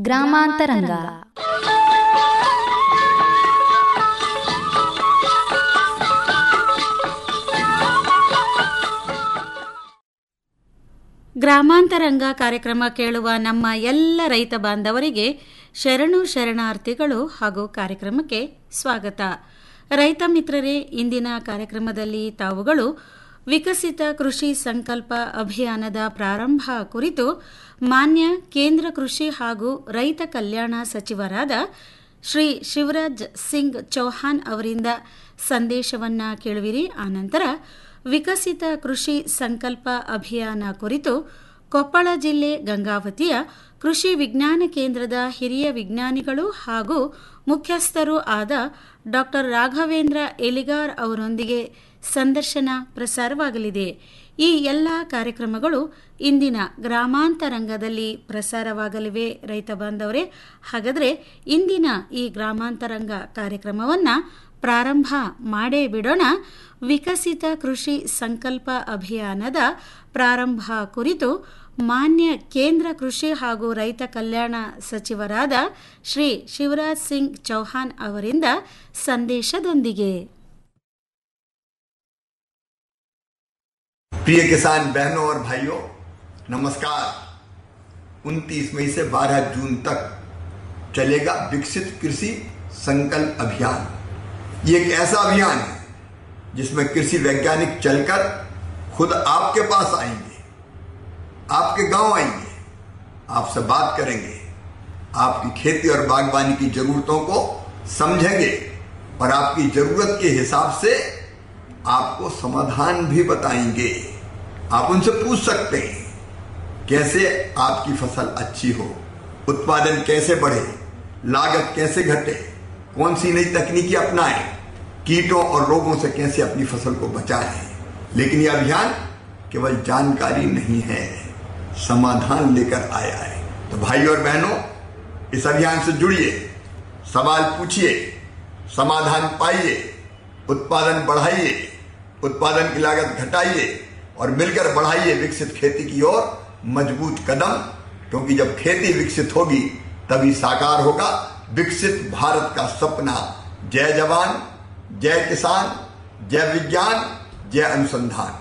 ಗ್ರಾಮಾಂತರಂಗ ಗ್ರಾಮಾಂತರಂಗ ಕಾರ್ಯಕ್ರಮ ಕೇಳುವ ನಮ್ಮ ಎಲ್ಲ ರೈತ ಬಾಂಧವರಿಗೆ ಶರಣು ಶರಣಾರ್ಥಿಗಳು ಹಾಗೂ ಕಾರ್ಯಕ್ರಮಕ್ಕೆ ಸ್ವಾಗತ ರೈತ ಮಿತ್ರರೇ ಇಂದಿನ ಕಾರ್ಯಕ್ರಮದಲ್ಲಿ ತಾವುಗಳು ವಿಕಸಿತ ಕೃಷಿ ಸಂಕಲ್ಪ ಅಭಿಯಾನದ ಪ್ರಾರಂಭ ಕುರಿತು ಮಾನ್ಯ ಕೇಂದ್ರ ಕೃಷಿ ಹಾಗೂ ರೈತ ಕಲ್ಯಾಣ ಸಚಿವರಾದ ಶ್ರೀ ಶಿವರಾಜ್ ಸಿಂಗ್ ಚೌಹಾಣ್ ಅವರಿಂದ ಸಂದೇಶವನ್ನ ಕೇಳುವಿರಿ ಆನಂತರ ವಿಕಸಿತ ಕೃಷಿ ಸಂಕಲ್ಪ ಅಭಿಯಾನ ಕುರಿತು ಕೊಪ್ಪಳ ಜಿಲ್ಲೆ ಗಂಗಾವತಿಯ ಕೃಷಿ ವಿಜ್ಞಾನ ಕೇಂದ್ರದ ಹಿರಿಯ ವಿಜ್ಞಾನಿಗಳು ಹಾಗೂ ಮುಖ್ಯಸ್ಥರೂ ಆದ ಡಾಕ್ಟರ್ ರಾಘವೇಂದ್ರ ಎಲಿಗಾರ್ ಅವರೊಂದಿಗೆ ಸಂದರ್ಶನ ಪ್ರಸಾರವಾಗಲಿದೆ ಈ ಎಲ್ಲ ಕಾರ್ಯಕ್ರಮಗಳು ಇಂದಿನ ಗ್ರಾಮಾಂತರಂಗದಲ್ಲಿ ಪ್ರಸಾರವಾಗಲಿವೆ ರೈತ ಬಾಂಧವರೇ ಹಾಗಾದರೆ ಇಂದಿನ ಈ ಗ್ರಾಮಾಂತರಂಗ ಕಾರ್ಯಕ್ರಮವನ್ನು ಪ್ರಾರಂಭ ಮಾಡೇ ಬಿಡೋಣ ವಿಕಸಿತ ಕೃಷಿ ಸಂಕಲ್ಪ ಅಭಿಯಾನದ ಪ್ರಾರಂಭ ಕುರಿತು ಮಾನ್ಯ ಕೇಂದ್ರ ಕೃಷಿ ಹಾಗೂ ರೈತ ಕಲ್ಯಾಣ ಸಚಿವರಾದ ಶ್ರೀ ಶಿವರಾಜ್ ಸಿಂಗ್ ಚೌಹಾಣ್ ಅವರಿಂದ ಸಂದೇಶದೊಂದಿಗೆ प्रिय किसान बहनों और भाइयों नमस्कार 29 मई से 12 जून तक चलेगा विकसित कृषि संकल्प अभियान ये एक ऐसा अभियान है जिसमें कृषि वैज्ञानिक चलकर खुद आपके पास आएंगे आपके गांव आएंगे आपसे बात करेंगे आपकी खेती और बागवानी की जरूरतों को समझेंगे और आपकी जरूरत के हिसाब से आपको समाधान भी बताएंगे आप उनसे पूछ सकते हैं कैसे आपकी फसल अच्छी हो उत्पादन कैसे बढ़े लागत कैसे घटे कौन सी नई तकनीकी अपनाएं कीटों और रोगों से कैसे अपनी फसल को बचाएं लेकिन यह अभियान केवल जानकारी नहीं है समाधान लेकर आया है तो भाई और बहनों इस अभियान से जुड़िए सवाल पूछिए समाधान पाइए उत्पादन बढ़ाइए उत्पादन की लागत घटाइए और मिलकर बढ़ाइए विकसित खेती की ओर मजबूत कदम क्योंकि जब खेती विकसित होगी तभी साकार होगा विकसित भारत का सपना जय जवान जय किसान जय विज्ञान जय अनुसंधान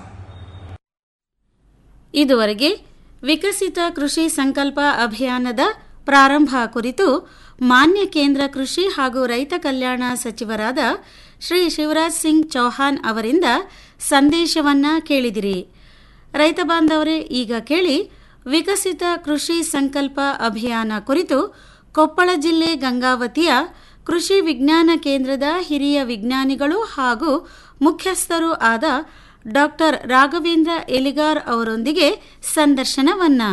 ಇದುವರೆಗೆ ವಿಕಸಿತ ಕೃಷಿ ಸಂಕಲ್ಪ ಅಭಿಯಾನದ ಪ್ರಾರಂಭ ಕುರಿತು ಮಾನ್ಯ ಕೇಂದ್ರ ಕೃಷಿ ಹಾಗೂ ರೈತ ಕಲ್ಯಾಣ ಸಚಿವರಾದ ಶ್ರೀ ಶಿವರಾಜ್ ಸಿಂಗ್ ಚೌಹಾಣ್ ಅವರಿಂದ ಸಂದೇಶವನ್ನ ಕೇಳಿದಿರಿ ರೈತ ಬಾಂಧವರೇ ಈಗ ಕೇಳಿ ವಿಕಸಿತ ಕೃಷಿ ಸಂಕಲ್ಪ ಅಭಿಯಾನ ಕುರಿತು ಕೊಪ್ಪಳ ಜಿಲ್ಲೆ ಗಂಗಾವತಿಯ ಕೃಷಿ ವಿಜ್ಞಾನ ಕೇಂದ್ರದ ಹಿರಿಯ ವಿಜ್ಞಾನಿಗಳು ಹಾಗೂ ಮುಖ್ಯಸ್ಥರೂ ಆದ ಡಾಕ್ಟರ್ ರಾಘವೇಂದ್ರ ಎಲಿಗಾರ್ ಅವರೊಂದಿಗೆ ಸಂದರ್ಶನವನ್ನ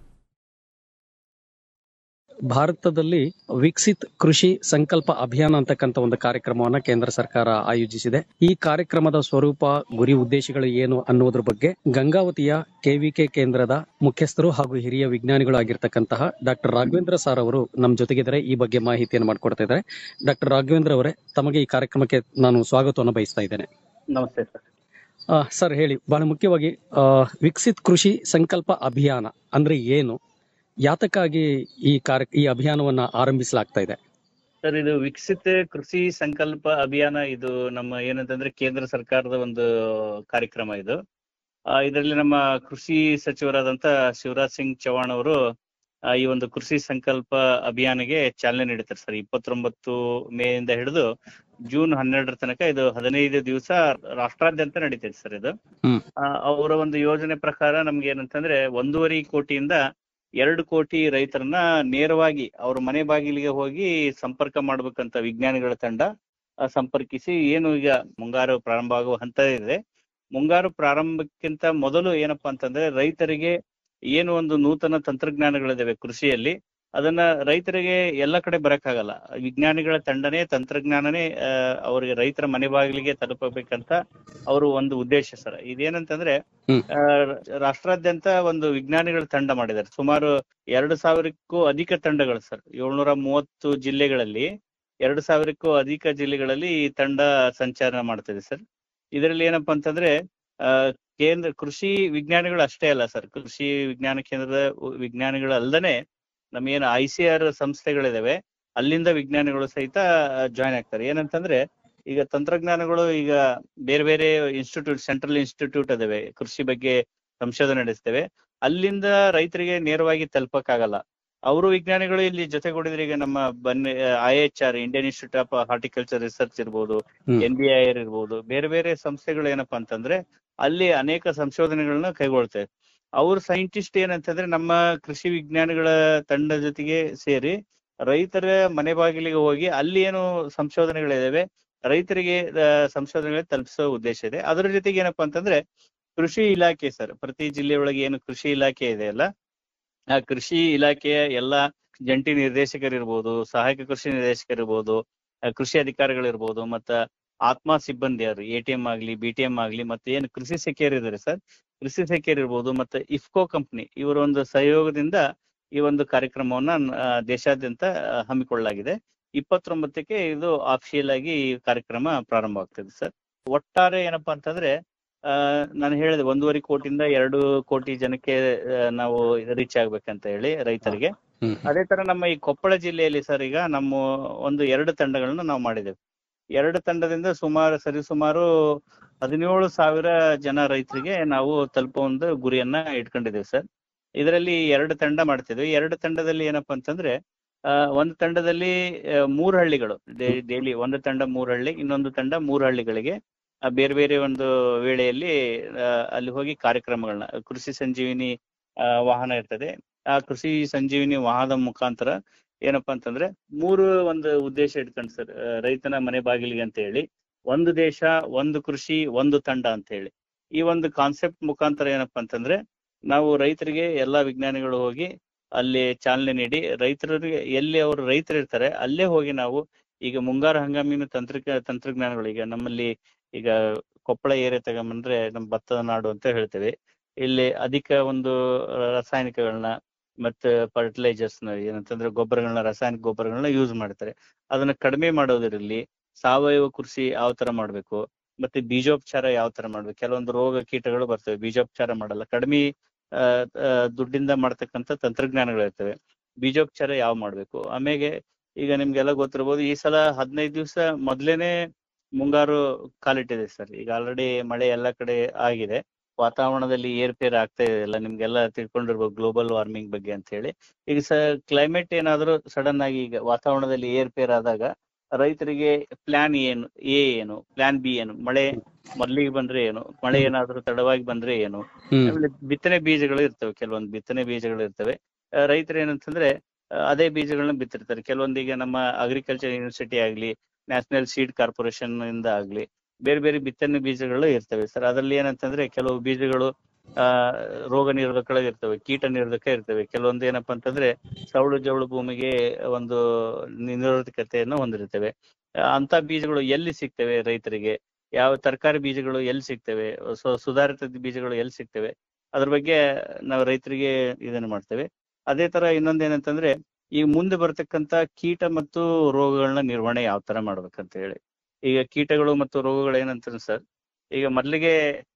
ಭಾರತದಲ್ಲಿ ವಿಕಸಿತ್ ಕೃಷಿ ಸಂಕಲ್ಪ ಅಭಿಯಾನ ಅಂತಕ್ಕಂಥ ಒಂದು ಕಾರ್ಯಕ್ರಮವನ್ನ ಕೇಂದ್ರ ಸರ್ಕಾರ ಆಯೋಜಿಸಿದೆ ಈ ಕಾರ್ಯಕ್ರಮದ ಸ್ವರೂಪ ಗುರಿ ಉದ್ದೇಶಗಳು ಏನು ಅನ್ನೋದ್ರ ಬಗ್ಗೆ ಗಂಗಾವತಿಯ ಕೆವಿಕೆ ಕೇಂದ್ರದ ಮುಖ್ಯಸ್ಥರು ಹಾಗೂ ಹಿರಿಯ ವಿಜ್ಞಾನಿಗಳು ಆಗಿರ್ತಕ್ಕಂತಹ ಡಾಕ್ಟರ್ ರಾಘವೇಂದ್ರ ಸರ್ ಅವರು ನಮ್ಮ ಜೊತೆಗಿದ್ದಾರೆ ಈ ಬಗ್ಗೆ ಮಾಹಿತಿಯನ್ನು ಮಾಡಿಕೊಡ್ತಾ ಇದ್ದಾರೆ ಡಾಕ್ಟರ್ ರಾಘವೇಂದ್ರ ಅವರೇ ತಮಗೆ ಈ ಕಾರ್ಯಕ್ರಮಕ್ಕೆ ನಾನು ಸ್ವಾಗತವನ್ನು ಬಯಸ್ತಾ ಇದ್ದೇನೆ ನಮಸ್ತೆ ಸರ್ ಆ, ಸರ್ ಹೇಳಿ ಬಹಳ ಮುಖ್ಯವಾಗಿ ಆ, ವಿಕಸಿತ್ ಕೃಷಿ ಸಂಕಲ್ಪ ಅಭಿಯಾನ ಅಂದ್ರೆ ಏನು ಯಾತಕ್ಕಾಗಿ ಈ ಕಾರ್ಯ ಈ ಅಭಿಯಾನವನ್ನ ಆರಂಭಿಸಲಾಗ್ತಾ ಇದೆ ಸರ್ ಇದು ವಿಕಸಿತ ಕೃಷಿ ಸಂಕಲ್ಪ ಅಭಿಯಾನ ಇದು ನಮ್ಮ ಏನಂತಂದ್ರೆ ಕೇಂದ್ರ ಸರ್ಕಾರದ ಒಂದು ಕಾರ್ಯಕ್ರಮ ಇದು ಆ, ಇದರಲ್ಲಿ ನಮ್ಮ ಕೃಷಿ ಸಚಿವರಾದಂತ ಶಿವರಾಜ್ ಸಿಂಗ್ ಚೌಹಾಣ್ ಅವರು ಆ, ಈ ಒಂದು ಕೃಷಿ ಸಂಕಲ್ಪ ಅಭಿಯಾನಿಗೆ ಚಾಲನೆ ನೀಡುತ್ತಾರೆ ಸರ್ ಇಪ್ಪತ್ತೊಂಬತ್ತು ಮೇ ಇಂದ ಹಿಡಿದು ಜೂನ್ ಹನ್ನೆರಡರ ತನಕ ಇದು ಹದಿನೈದು ದಿವಸ ರಾಷ್ಟ್ರಾದ್ಯಂತ ನಡೀತೈತೆ ಸರ್ ಇದು ಹ್ಮ್. ಆ, ಅವರ ಒಂದು ಯೋಜನೆ ಪ್ರಕಾರ ನಮ್ಗೆ ಏನಂತಂದ್ರೆ ಒಂದೂವರೆ ಕೋಟಿಯಿಂದ ಎರಡು ಕೋಟಿ ರೈತರನ್ನ ನೇರವಾಗಿ ಅವ್ರ ಮನೆ ಬಾಗಿಲಿಗೆ ಹೋಗಿ ಸಂಪರ್ಕ ಮಾಡ್ಬೇಕಂತ ವಿಜ್ಞಾನಿಗಳ ತಂಡ ಆ, ಸಂಪರ್ಕಿಸಿ ಏನು ಈಗ ಮುಂಗಾರು ಪ್ರಾರಂಭ ಆಗುವ ಹಂತ ಇದೆ ಮುಂಗಾರು ಪ್ರಾರಂಭಕ್ಕಿಂತ ಮೊದಲು ಏನಪ್ಪಾ ಅಂತಂದ್ರೆ ರೈತರಿಗೆ ಏನು ಒಂದು ನೂತನ ತಂತ್ರಜ್ಞಾನಗಳಿದಾವೆ ಕೃಷಿಯಲ್ಲಿ ಅದನ್ನ ರೈತರಿಗೆ ಎಲ್ಲ ಕಡೆ ಬರಕ್ಕಾಗಲ್ಲ ವಿಜ್ಞಾನಿಗಳ ತಂಡನೇ ತಂತ್ರಜ್ಞಾನನೇ ಆ, ಅವರಿಗೆ ರೈತರ ಮನೆ ಬಾಗಿಲಿಗೆ ತಲುಪಬೇಕಂತ ಅವರು ಒಂದು ಉದ್ದೇಶ ಸರ್ ಇದೇನಂತಂದ್ರೆ ಹ್ಮ್. ಆ, ರಾಷ್ಟ್ರಾದ್ಯಂತ ಒಂದು ವಿಜ್ಞಾನಿಗಳ ತಂಡ ಮಾಡಿದ್ದಾರೆ ಸುಮಾರು ಎರಡು ಸಾವಿರಕ್ಕೂ ಅಧಿಕ ತಂಡಗಳು ಸರ್ ಏಳ್ನೂರ ಮೂವತ್ತು ಜಿಲ್ಲೆಗಳಲ್ಲಿ ಎರಡು ಸಾವಿರಕ್ಕೂ ಅಧಿಕ ಜಿಲ್ಲೆಗಳಲ್ಲಿ ಈ ತಂಡ ಸಂಚಾರ ಮಾಡ್ತಿದೆ ಸರ್ ಇದರಲ್ಲಿ ಏನಪ್ಪಾ ಅಂತಂದ್ರೆ ಆ ಕೇಂದ್ರ ಕೃಷಿ ವಿಜ್ಞಾನಿಗಳು ಅಷ್ಟೇ ಅಲ್ಲ ಸರ್ ಕೃಷಿ ವಿಜ್ಞಾನ ಕೇಂದ್ರದ ವಿಜ್ಞಾನಿಗಳು ಅಲ್ಲದೆ ನಮ್ಗೇನು ಐ ಸಿ ಆರ್ ಸಂಸ್ಥೆಗಳಿದಾವೆ ಅಲ್ಲಿಂದ ವಿಜ್ಞಾನಿಗಳು ಸಹಿತ ಜಾಯ್ನ್ ಆಗ್ತಾರೆ ಏನಂತಂದ್ರೆ ಈಗ ತಂತ್ರಜ್ಞಾನಗಳು ಈಗ ಬೇರೆ ಬೇರೆ ಇನ್ಸ್ಟಿಟ್ಯೂಟ್ ಸೆಂಟ್ರಲ್ ಇನ್ಸ್ಟಿಟ್ಯೂಟ್ ಅದಾವೆ ಕೃಷಿ ಬಗ್ಗೆ ಸಂಶೋಧನೆ ನಡೆಸ್ತೇವೆ ಅಲ್ಲಿಂದ ರೈತರಿಗೆ ನೇರವಾಗಿ ತಲುಪಕ್ಕಾಗಲ್ಲ ಅವರು ವಿಜ್ಞಾನಿಗಳು ಇಲ್ಲಿ ಜೊತೆಗೂಡಿದ್ರೆ ಈಗ ನಮ್ಮ ಬನ್ನಿ I H R Indian Institute of Horticulture Research ಇರ್ಬೋದು hmm. N B I R ಇರ್ಬೋದು ಬೇರೆ ಬೇರೆ ಸಂಸ್ಥೆಗಳು ಏನಪ್ಪಾ ಅಂತಂದ್ರೆ ಅಲ್ಲಿ ಅನೇಕ ಸಂಶೋಧನೆಗಳನ್ನ ಕೈಗೊಳ್ತೇವೆ ಅವ್ರ ಸೈಂಟಿಸ್ಟ್ ಏನಂತಂದ್ರೆ ನಮ್ಮ ಕೃಷಿ ವಿಜ್ಞಾನಿಗಳ ತಂಡ ಜೊತೆಗೆ ಸೇರಿ ರೈತರ ಮನೆ ಬಾಗಿಲಿಗೆ ಹೋಗಿ ಅಲ್ಲಿ ಏನು ಸಂಶೋಧನೆಗಳಿದಾವೆ ರೈತರಿಗೆ ಆ, ಸಂಶೋಧನೆಗಳು ತಲುಪಿಸೋ ಉದ್ದೇಶ ಇದೆ ಅದರ ಜೊತೆಗೆ ಏನಪ್ಪಾ ಅಂತಂದ್ರೆ ಕೃಷಿ ಇಲಾಖೆ ಸರ್ ಪ್ರತಿ ಜಿಲ್ಲೆಯೊಳಗೆ ಏನು ಕೃಷಿ ಇಲಾಖೆ ಇದೆ ಅಲ್ಲ ಆ ಕೃಷಿ ಇಲಾಖೆಯ ಎಲ್ಲಾ ಜಂಟಿ ನಿರ್ದೇಶಕರಿರ್ಬೋದು ಸಹಾಯಕ ಕೃಷಿ ನಿರ್ದೇಶಕರಿರ್ಬೋದು ಆ, ಕೃಷಿ ಅಧಿಕಾರಿಗಳಿರ್ಬೋದು ಮತ್ತ ಆತ್ಮ ಸಿಬ್ಬಂದಿಯರು ಎ ಟಿ ಎಂ ಆಗ್ಲಿ ಬಿ ಟಿ ಎಂ ಆಗ್ಲಿ ಮತ್ತೆ ಏನು ಕೃಷಿ ಸೆಕ್ಯೂರ್ ಇದಾರೆ ಸರ್ ಕೃಷಿ ಸೆಕ್ಯೂರ್ ಇರ್ಬೋದು ಮತ್ತೆ ಇಫ್ಕೋ ಕಂಪ್ನಿ ಇವರ ಒಂದು ಸಹಯೋಗದಿಂದ ಈ ಒಂದು ಕಾರ್ಯಕ್ರಮವನ್ನ ಆ, ದೇಶಾದ್ಯಂತ ಆ, ಹಮ್ಮಿಕೊಳ್ಳಲಾಗಿದೆ ಇಪ್ಪತ್ತೊಂಬತ್ತಕ್ಕೆ ಇದು ಆಫಿಷಿಯಲ್ ಆಗಿ ಈ ಕಾರ್ಯಕ್ರಮ ಪ್ರಾರಂಭ ಆಗ್ತದೆ ಸರ್ ಒಟ್ಟಾರೆ ಏನಪ್ಪಾ ಅಂತಂದ್ರೆ ಆ ನಾನು ಹೇಳಿದೆ ಒಂದೂವರೆ ಕೋಟಿಯಿಂದ ಎರಡು ಕೋಟಿ ಜನಕ್ಕೆ ಆ, ನಾವು ರೀಚ್ ಆಗ್ಬೇಕಂತ ಹೇಳಿ ರೈತರಿಗೆ ಹ್ಮ್. ಅದೇ ತರ ನಮ್ಮ ಈ ಕೊಪ್ಪಳ ಜಿಲ್ಲೆಯಲ್ಲಿ ಸರ್ ಈಗ ನಮ್ಮ ಒಂದು ಎರಡು ತಂಡಗಳನ್ನ ನಾವು ಮಾಡಿದ್ದೇವೆ ಎರಡು ತಂಡದಿಂದ ಸುಮಾರು ಸರಿಸುಮಾರು ಹದಿನೇಳು ಸಾವಿರ ಜನ ರೈತರಿಗೆ ನಾವು ತಲುಪೋ ಒಂದು ಗುರಿಯನ್ನ ಇಟ್ಕೊಂಡಿದ್ದೇವೆ ಸರ್ ಇದರಲ್ಲಿ ಎರಡು ತಂಡ ಮಾಡ್ತಿದ್ವಿ ಎರಡು ತಂಡದಲ್ಲಿ ಏನಪ್ಪಾ ಅಂತಂದ್ರೆ ಆ, ಒಂದು ತಂಡದಲ್ಲಿ ಆ, ಮೂರು ಹಳ್ಳಿಗಳು ಡೈಲಿ ಒಂದು ತಂಡ ಮೂರು ಹಳ್ಳಿ ಇನ್ನೊಂದು ತಂಡ ಮೂರು ಹಳ್ಳಿಗಳಿಗೆ ಆ, ಬೇರೆ ಬೇರೆ ಒಂದು ವೇಳೆಯಲ್ಲಿ ಆ, ಅಲ್ಲಿ ಹೋಗಿ ಕಾರ್ಯಕ್ರಮಗಳನ್ನ ಕೃಷಿ ಸಂಜೀವಿನಿ ಆ, ವಾಹನ ಇರ್ತದೆ ಆ ಕೃಷಿ ಸಂಜೀವಿನಿ ವಾಹನದ ಮುಖಾಂತರ ಏನಪ್ಪಾ ಅಂತಂದ್ರೆ ಮೂರು ಒಂದು ಉದ್ದೇಶ ಇಟ್ಕೊಂಡು ಸರ್ ಆ, ರೈತನ ಮನೆ ಬಾಗಿಲಿಗೆ ಅಂತ ಹೇಳಿ ಒಂದು ದೇಶ ಒಂದು ಕೃಷಿ ಒಂದು ತಂಡ ಅಂತ ಹೇಳಿ ಈ ಒಂದು ಕಾನ್ಸೆಪ್ಟ್ ಮುಖಾಂತರ ಏನಪ್ಪಾ ಅಂತಂದ್ರೆ ನಾವು ರೈತರಿಗೆ ಎಲ್ಲಾ ವಿಜ್ಞಾನಿಗಳು ಹೋಗಿ ಅಲ್ಲಿ ಚಾಲನೆ ನೀಡಿ ರೈತರಿಗೆ ಎಲ್ಲಿ ಅವರು ರೈತರು ಇರ್ತಾರೆ ಅಲ್ಲೇ ಹೋಗಿ ನಾವು ಈಗ ಮುಂಗಾರು ಹಂಗಾಮಿನ ತಂತ್ರ ತಂತ್ರಜ್ಞಾನಗಳು ಈಗ ನಮ್ಮಲ್ಲಿ ಈಗ ಕೊಪ್ಪಳ ಏರಿಯಾ ತಗೊಂಬಂದ್ರೆ ನಮ್ಮ ಭತ್ತದ ನಾಡು ಅಂತ ಹೇಳ್ತೇವೆ ಇಲ್ಲಿ ಅಧಿಕ ಒಂದು ರಾಸಾಯನಿಕಗಳನ್ನ ಮತ್ತೆ ಫರ್ಟಿಲೈಸರ್ಸ್ ಏನಂತಂದ್ರೆ ಗೊಬ್ಬರಗಳನ್ನ ರಾಸಾಯನಿಕ ಗೊಬ್ಬರಗಳನ್ನ ಯೂಸ್ ಮಾಡ್ತಾರೆ ಅದನ್ನ ಕಡಿಮೆ ಮಾಡೋದಿರಲಿ ಸಾವಯವ ಕೃಷಿ ಯಾವ ತರ ಮಾಡ್ಬೇಕು ಮತ್ತೆ ಬೀಜೋಪಚಾರ ಯಾವ ತರ ಮಾಡ್ಬೇಕು ಕೆಲವೊಂದು ರೋಗ ಕೀಟಗಳು ಬರ್ತವೆ ಬೀಜೋಪಚಾರ ಮಾಡಲ್ಲ ಕಡಿಮೆ ಆ, ಆ, ದುಡ್ಡಿಂದ ಮಾಡ್ತಕ್ಕಂಥ ತಂತ್ರಜ್ಞಾನಗಳು ಇರ್ತವೆ ಬೀಜೋಪಚಾರ ಯಾವ ಮಾಡ್ಬೇಕು ಆಮೇಲೆ ಈಗ ನಿಮ್ಗೆಲ್ಲ ಗೊತ್ತಿರ್ಬೋದು ಈ ಸಲ ಹದಿನೈದು ದಿವಸ ಮೊದ್ಲೇನೆ ಮುಂಗಾರು ಕಾಲಿಟ್ಟಿದೆ ಸರ್ ಈಗ ಆಲ್ರೆಡಿ ಮಳೆ ಎಲ್ಲ ಕಡೆ ಆಗಿದೆ ವಾತಾವರಣದಲ್ಲಿ ಏರ್ಪೇರ್ ಆಗ್ತಾ ಇದೆ ಎಲ್ಲ ನಿಮ್ಗೆಲ್ಲ ತಿಳ್ಕೊಂಡಿರ್ಬೋದು ಗ್ಲೋಬಲ್ ವಾರ್ಮಿಂಗ್ ಬಗ್ಗೆ ಅಂತ ಹೇಳಿ ಈಗ ಸ ಕ್ಲೈಮೇಟ್ ಏನಾದ್ರೂ ಸಡನ್ ಆಗಿ ಈಗ ವಾತಾವರಣದಲ್ಲಿ ಏರ್ಪೇರ್ ಆದಾಗ ರೈತರಿಗೆ ಪ್ಲಾನ್ ಏನು ಎ ಏನು ಪ್ಲಾನ್ ಬಿ ಏನು ಮಳೆ ಮೊದ್ಲಿಗೆ ಬಂದ್ರೆ ಏನು ಮಳೆ ಏನಾದ್ರೂ ತಡವಾಗಿ ಬಂದ್ರೆ ಏನು ಹ್ಮ್ ಆಮೇಲೆ ಬಿತ್ತನೆ ಬೀಜಗಳು ಇರ್ತವೆ ಕೆಲವೊಂದು ಬಿತ್ತನೆ ಬೀಜಗಳು ಇರ್ತವೆ ಆ, ರೈತರು ಏನಂತಂದ್ರೆ ಆ, ಅದೇ ಬೀಜಗಳನ್ನ ಬಿತ್ತಿರ್ತಾರೆ ಕೆಲವೊಂದು ಈಗ ನಮ್ಮ ಅಗ್ರಿಕಲ್ಚರ್ ಯೂನಿವರ್ಸಿಟಿ ಆಗ್ಲಿ ನ್ಯಾಷನಲ್ ಸೀಡ್ ಕಾರ್ಪೊರೇಷನ್ ಇಂದ ಆಗ್ಲಿ ಬೇರೆ ಬೇರೆ ಬಿತ್ತನೆ ಬೀಜಗಳು ಇರ್ತವೆ ಸರ್ ಅದರಲ್ಲಿ ಏನಂತಂದ್ರೆ ಕೆಲವು ಬೀಜಗಳು ಆ ರೋಗ ನಿರೋಧಕ ಇರ್ತವೆ ಕೀಟ ನಿರೋಧಕ ಇರ್ತವೆ ಕೆಲವೊಂದು ಏನಪ್ಪಾ ಅಂತಂದ್ರೆ ಸೌಳು ಜವಳು ಭೂಮಿಗೆ ಒಂದು ನಿರೋಧಕತೆಯನ್ನು ಹೊಂದಿರ್ತವೆ ಆ, ಅಂತ ಬೀಜಗಳು ಎಲ್ಲಿ ಸಿಗ್ತವೆ ರೈತರಿಗೆ ಯಾವ ತರಕಾರಿ ಬೀಜಗಳು ಎಲ್ಲಿ ಸಿಗ್ತವೆ ಸೊ ಸುಧಾರಿತ ಬೀಜಗಳು ಎಲ್ಲಿ ಸಿಗ್ತವೆ ಅದ್ರ ಬಗ್ಗೆ ನಾವು ರೈತರಿಗೆ ಇದನ್ನ ಮಾಡ್ತೇವೆ ಅದೇ ತರ ಇನ್ನೊಂದ್ ಏನಂತಂದ್ರೆ ಈಗ ಮುಂದೆ ಬರ್ತಕ್ಕಂತ ಕೀಟ ಮತ್ತು ರೋಗಗಳನ್ನ ನಿರ್ವಹಣೆ ಯಾವ ತರ ಮಾಡ್ಬೇಕಂತ ಹೇಳಿ ಈಗ ಕೀಟಗಳು ಮತ್ತು ರೋಗಗಳು ಏನಂತ ಸರ್ ಈಗ ಮೊದ್ಲಿಗೆ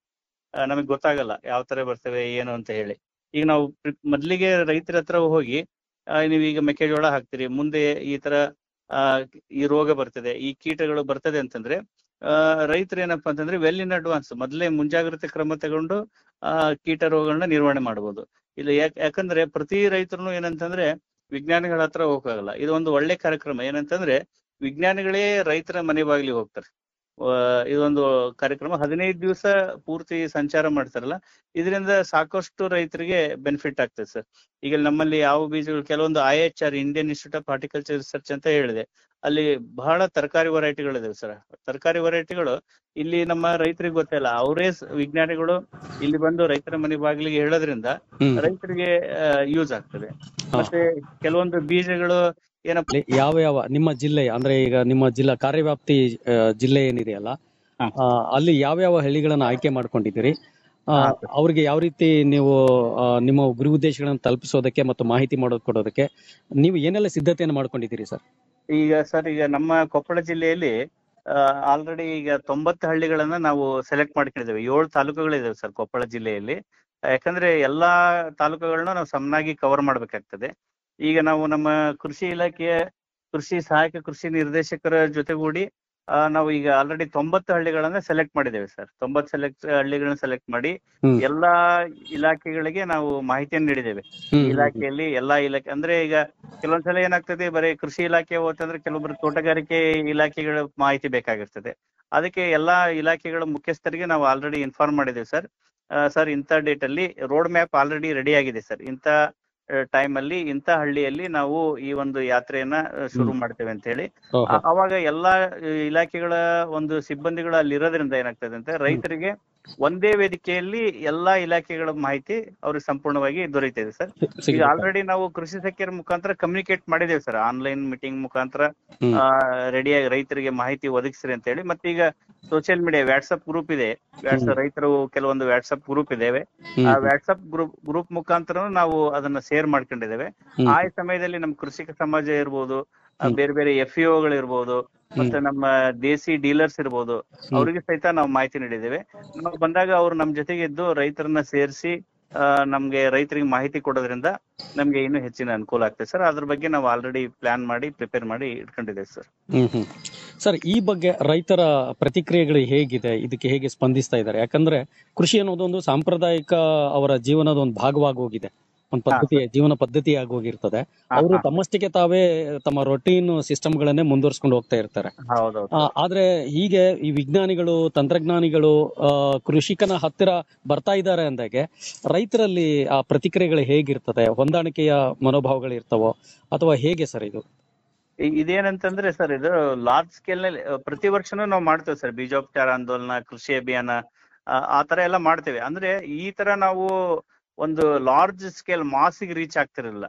ನಮಗೆ ಗೊತ್ತಾಗಲ್ಲ ಯಾವ ತರ ಬರ್ತವೆ ಏನು ಅಂತ ಹೇಳಿ ಈಗ ನಾವು ಪ್ರಿ- ಮೊದ್ಲಿಗೆ ರೈತರ ಹತ್ರ ಹೋಗಿ ಆ, ನೀವು ಈಗ ಮೆಕ್ಕೆಜೋಳ ಹಾಕ್ತೀರಿ ಮುಂದೆ ಈ ತರ ಆ ಈ ರೋಗ ಬರ್ತದೆ ಈ ಕೀಟಗಳು ಬರ್ತದೆ ಅಂತಂದ್ರೆ ಆ ರೈತರು ಏನಪ್ಪಾ ಅಂತಂದ್ರೆ ವೆಲ್ ಇನ್ ಅಡ್ವಾನ್ಸ್ ಮೊದಲೇ ಮುಂಜಾಗ್ರತೆ ಕ್ರಮ ತಗೊಂಡು ಆ ಕೀಟ ರೋಗಗಳನ್ನ ನಿರ್ವಹಣೆ ಮಾಡಬಹುದು ಇಲ್ಲ ಯಾಕ್ ಯಾಕಂದ್ರೆ ಪ್ರತಿ ರೈತರು ಏನಂತಂದ್ರೆ ವಿಜ್ಞಾನಿಗಳ ಹತ್ರ ಹೋಗಕ್ಕಾಗಲ್ಲ ಇದು ಒಂದು ಒಳ್ಳೆ ಕಾರ್ಯಕ್ರಮ ಏನಂತಂದ್ರೆ ವಿಜ್ಞಾನಿಗಳೇ ರೈತರ ಮನೆ ಬಾಗಿಲಿಗೆ ಹೋಗ್ತಾರೆ ಆ, ಇದೊಂದು ಕಾರ್ಯಕ್ರಮ ಹದಿನೈದು ದಿವಸ ಪೂರ್ತಿ ಸಂಚಾರ ಮಾಡ್ತಾರಲ್ಲ ಇದರಿಂದ ಸಾಕಷ್ಟು ರೈತರಿಗೆ ಬೆನಿಫಿಟ್ ಆಗ್ತದೆ ಸರ್ ಈಗ ನಮ್ಮಲ್ಲಿ ಯಾವ ಬೀಜಗಳು ಕೆಲವೊಂದು I H R Indian Institute of Horticulture Research ಅಂತ ಹೇಳಿದೆ ಅಲ್ಲಿ ಬಹಳ ತರಕಾರಿ ವೆರೈಟಿಗಳಿದಾವೆ ಸರ್ ತರಕಾರಿ ವೆರೈಟಿಗಳು ಇಲ್ಲಿ ನಮ್ಮ ರೈತರಿಗೆ ಗೊತ್ತಿಲ್ಲ ಅವರೇ ವಿಜ್ಞಾನಿಗಳು ಇಲ್ಲಿ ಬಂದು ರೈತರ ಮನೆ ಬಾಗಿಲಿಗೆ ಹೇಳೋದ್ರಿಂದ ಹ್ಮ್ ರೈತರಿಗೆ ಯೂಸ್ ಆಗ್ತದೆ ಮತ್ತೆ ಕೆಲವೊಂದು ಬೀಜಗಳು ಏನಪ್ಪ ಅಲ್ಲಿ ಯಾವ ಯಾವ ನಿಮ್ಮ ಜಿಲ್ಲೆ ಅಂದ್ರೆ ಈಗ ನಿಮ್ಮ ಜಿಲ್ಲಾ ಕಾರ್ಯವ್ಯಾಪ್ತಿ ಆ, ಜಿಲ್ಲೆ ಏನಿದೆಯಲ್ಲ ಹಾ. ಆ, ಅಲ್ಲಿ ಯಾವ ಯಾವ ಹಳ್ಳಿಗಳನ್ನ ಆಯ್ಕೆ ಮಾಡ್ಕೊಂಡಿದ್ದೀರಿ ಆ, ಹಾ, ಅವ್ರಿಗೆ ಯಾವ ರೀತಿ ನೀವು ಆ, ನಿಮ್ಮ ಗುರಿ ಉದ್ದೇಶಗಳನ್ನ ತಲುಪಿಸೋದಕ್ಕೆ ಮತ್ತು ಮಾಹಿತಿ ಮಾಡೋದ್ ಕೊಡೋದಕ್ಕೆ ನೀವು ಏನೆಲ್ಲ ಸಿದ್ಧತೆಯನ್ನು ಮಾಡ್ಕೊಂಡಿದ್ದೀರಿ ಸರ್ ಈಗ ಸರ್ ಈಗ ನಮ್ಮ ಕೊಪ್ಪಳ ಜಿಲ್ಲೆಯಲ್ಲಿ ಆಲ್ರೆಡಿ ಈಗ ತೊಂಬತ್ತು ಹಳ್ಳಿಗಳನ್ನ ನಾವು ಸೆಲೆಕ್ಟ್ ಮಾಡ್ಕೊಂಡಿದ್ದೇವೆ ಏಳು ತಾಲೂಕುಗಳಿದಾವೆ ಸರ್ ಕೊಪ್ಪಳ ಜಿಲ್ಲೆಯಲ್ಲಿ ಯಾಕಂದ್ರೆ ಎಲ್ಲಾ ತಾಲೂಕುಗಳನ್ನ ನಾವು ಸಮನಾಗಿ ಕವರ್ ಮಾಡ್ಬೇಕಾಗ್ತದೆ ಈಗ ನಾವು ನಮ್ಮ ಕೃಷಿ ಇಲಾಖೆಯ ಕೃಷಿ ಸಹಾಯಕ ಕೃಷಿ ನಿರ್ದೇಶಕರ ಜೊತೆಗೂಡಿ ಆ, ನಾವು ಈಗ ಆಲ್ರೆಡಿ ತೊಂಬತ್ತು ಹಳ್ಳಿಗಳನ್ನ ಸೆಲೆಕ್ಟ್ ಮಾಡಿದ್ದೇವೆ ಸರ್ ತೊಂಬತ್ತು ಸೆಲೆಕ್ಟ್ ಹಳ್ಳಿಗಳನ್ನ ಸೆಲೆಕ್ಟ್ ಮಾಡಿ ಹ್ಮ್. ಎಲ್ಲಾ ಇಲಾಖೆಗಳಿಗೆ ನಾವು ಮಾಹಿತಿಯನ್ನು ನೀಡಿದ್ದೇವೆ ಹ್ಮ್, ಹ್ಮ್, ಇಲಾಖೆಯಲ್ಲಿ ಎಲ್ಲಾ ಇಲಾಖೆ ಅಂದ್ರೆ ಈಗ ಕೆಲವೊಂದ್ಸಲ ಏನಾಗ್ತದೆ ಬರೀ ಕೃಷಿ ಇಲಾಖೆ ಹೋತಂದ್ರೆ ಕೆಲವೊಬ್ರು ತೋಟಗಾರಿಕೆ ಇಲಾಖೆಗಳ ಮಾಹಿತಿ ಬೇಕಾಗಿರ್ತದೆ ಅದಕ್ಕೆ ಎಲ್ಲಾ ಇಲಾಖೆಗಳ ಮುಖ್ಯಸ್ಥರಿಗೆ ನಾವು ಆಲ್ರೆಡಿ ಇನ್ಫಾರ್ಮ್ ಮಾಡಿದ್ದೇವೆ ಸರ್ ಸರ್ ಇಂಥ ಡೇಟ್ ಅಲ್ಲಿ ರೋಡ್ ಮ್ಯಾಪ್ ಆಲ್ರೆಡಿ ರೆಡಿ ಆಗಿದೆ ಸರ್ ಇಂಥ ಟೈಮ್ ಅಲ್ಲಿ ಇಂಥ ಹಳ್ಳಿಯಲ್ಲಿ ನಾವು ಈ ಒಂದು ಯಾತ್ರೆಯನ್ನ ಆ, ಶುರು ಹ್ಮ್. ಮಾಡ್ತೇವೆ ಅಂತ ಹೇಳಿ ಓಹೋ. ಆ- ಅವಾಗ ಎಲ್ಲಾ ಆ, ಇಲಾಖೆಗಳ ಒಂದು ಸಿಬ್ಬಂದಿಗಳು ಅಲ್ಲಿ ಇರೋದ್ರಿಂದ ಏನಾಗ್ತದೆ ಅಂತ ರೈತರಿಗೆ ಒಂದೇ ವೇದಿಕೆಯಲ್ಲಿ ಎಲ್ಲಾ ಇಲಾಖೆಗಳ ಮಾಹಿತಿ ಅವ್ರಿಗೆ ಸಂಪೂರ್ಣವಾಗಿ ದೊರೆಯುತ್ತಿದೆ ಸರ್ ಈಗ ಸಿಗುತ್ತೆ. ಆಲ್ರೆಡಿ ನಾವು ಕೃಷಿ ಸಖಿಯರ ಮುಖಾಂತರ ಕಮ್ಯುನಿಕೇಟ್ ಮಾಡಿದ್ದೇವೆ ಸರ್ ಆನ್ಲೈನ್ ಮೀಟಿಂಗ್ ಮುಖಾಂತರ ಹ್ಮ್. ರೆಡಿಯಾಗಿ ರೈತರಿಗೆ ಮಾಹಿತಿ ಒದಗಿಸ್ರಿ ಅಂತ ಹೇಳಿ ಮತ್ತೆ ಈಗ ಸೋಷಿಯಲ್ ಮೀಡಿಯಾ ವಾಟ್ಸ್ಆಪ್ ಗ್ರೂಪ್ ಇದೆ ಹ್ಮ್. ರೈತರು ಕೆಲವೊಂದು ವಾಟ್ಸ್ಆಪ್ ಗ್ರೂಪ್ ಇದ್ದೇವೆ ಹ್ಮ್, ಆ ಹ್ಮ್, ವಾಟ್ಸ್ಆಪ್ ಗ್ರೂಪ್ ಗ್ರೂಪ್ ಮುಖಾಂತರ ನಾವು ಅದನ್ನ ಶೇರ್ ಮಾಡ್ಕೊಂಡಿದ್ದೇವೆ ಹ್ಮ್. ಆ ಸಮಯದಲ್ಲಿ ನಮ್ಮ ಕೃಷಿಕ ಸಮಾಜ ಇರ್ಬೋದು ಆ, ಹ್ಮ್. ಬೇರೆ ಬೇರೆ ಎಫ್ ಗಳು ಇರ್ಬೋದು ಮತ್ತೆ ನಮ್ಮ ದೇಸಿ ಡೀಲರ್ಸ್ ಇರ್ಬೋದು ಅವರಿಗೆ ಸಹಿತ ನಾವು ಮಾಹಿತಿ ನೀಡಿದ್ದೇವೆ ನಾವು ಬಂದಾಗ ಅವ್ರು ನಮ್ ಜೊತೆಗೆ ಇದ್ದು ರೈತರನ್ನ ಸೇರಿಸಿ ನಮ್ಗೆ ರೈತರಿಗೆ ಮಾಹಿತಿ ಕೊಡೋದ್ರಿಂದ ನಮ್ಗೆ ಇನ್ನೂ ಹೆಚ್ಚಿನ ಅನುಕೂಲ ಆಗ್ತದೆ ಸರ್ ಅದ್ರ ಬಗ್ಗೆ ನಾವು ಆಲ್ರೆಡಿ ಪ್ಲಾನ್ ಮಾಡಿ ಪ್ರಿಪೇರ್ ಮಾಡಿ ಇಟ್ಕೊಂಡಿದ್ದೇವೆ ಸರ್ ಹ್ಮ್ ಹ್ಮ್ ಸರ್ ಈ ಬಗ್ಗೆ ರೈತರ ಪ್ರತಿಕ್ರಿಯೆಗಳು ಹೇಗಿದೆ ಇದಕ್ಕೆ ಹೇಗೆ ಸ್ಪಂದಿಸ್ತಾ ಇದ್ದಾರೆ ಯಾಕಂದ್ರೆ ಕೃಷಿ ಅನ್ನೋದೊಂದು ಸಾಂಪ್ರದಾಯಿಕ ಅವರ ಜೀವನದ ಒಂದು ಭಾಗವಾಗಿ ಹೋಗಿದೆ ಒಂದು ಪದ್ಧತಿ ಜೀವನ ಪದ್ಧತಿ ಆಗಿ ಹೋಗಿರ್ತದೆ ಹಾ, ಅವರು ಹಾ. ತಮ್ಮಷ್ಟಕ್ಕೆ ತಾವೇ ತಮ್ಮ ರೊಟೀನ್ ಸಿಸ್ಟಮ್ಗಳನ್ನೇ ಮುಂದುವರ್ಸ್ಕೊಂಡು ಹೋಗ್ತಾ ಇರ್ತಾರೆ ಹೌದೌದು ಆ, ಆದ್ರೆ ಹೀಗೆ ಈ ವಿಜ್ಞಾನಿಗಳು ತಂತ್ರಜ್ಞಾನಿಗಳು ಆ, ಕೃಷಿಕನ ಹತ್ತಿರ ಬರ್ತಾ ಇದ್ದಾರೆ ಅಂದಾಗೆ ರೈತರಲ್ಲಿ ಆ ಪ್ರತಿಕ್ರಿಯೆಗಳು ಹೇಗಿರ್ತದೆ ಹೊಂದಾಣಿಕೆಯ ಮನೋಭಾವಗಳು ಇರ್ತವೋ ಅಥವಾ ಹೇಗೆ ಸರ್ ಇದು ಈ- ಇದೇನಂತಂದ್ರೆ ಸರ್ ಇದು ಲಾರ್ಜ್ ಸ್ಕೇಲ್ ನಲ್ಲಿ ಆ, ಪ್ರತಿ ವರ್ಷನೂ ನಾವು ಮಾಡ್ತೇವೆ ಸರ್ ಬೀಜೋಪಚಾರ ಆಂದೋಲನ ಕೃಷಿ ಅಭಿಯಾನ ಆ, ಆ ತರ ಎಲ್ಲ ಮಾಡ್ತೇವೆ ಅಂದ್ರೆ ಈ ತರ ನಾವು ಒಂದು ಲಾರ್ಜ್ ಸ್ಕೇಲ್ ಮಾಸಿಗೆ ರೀಚ್ ಆಗ್ತಿರಲಿಲ್ಲ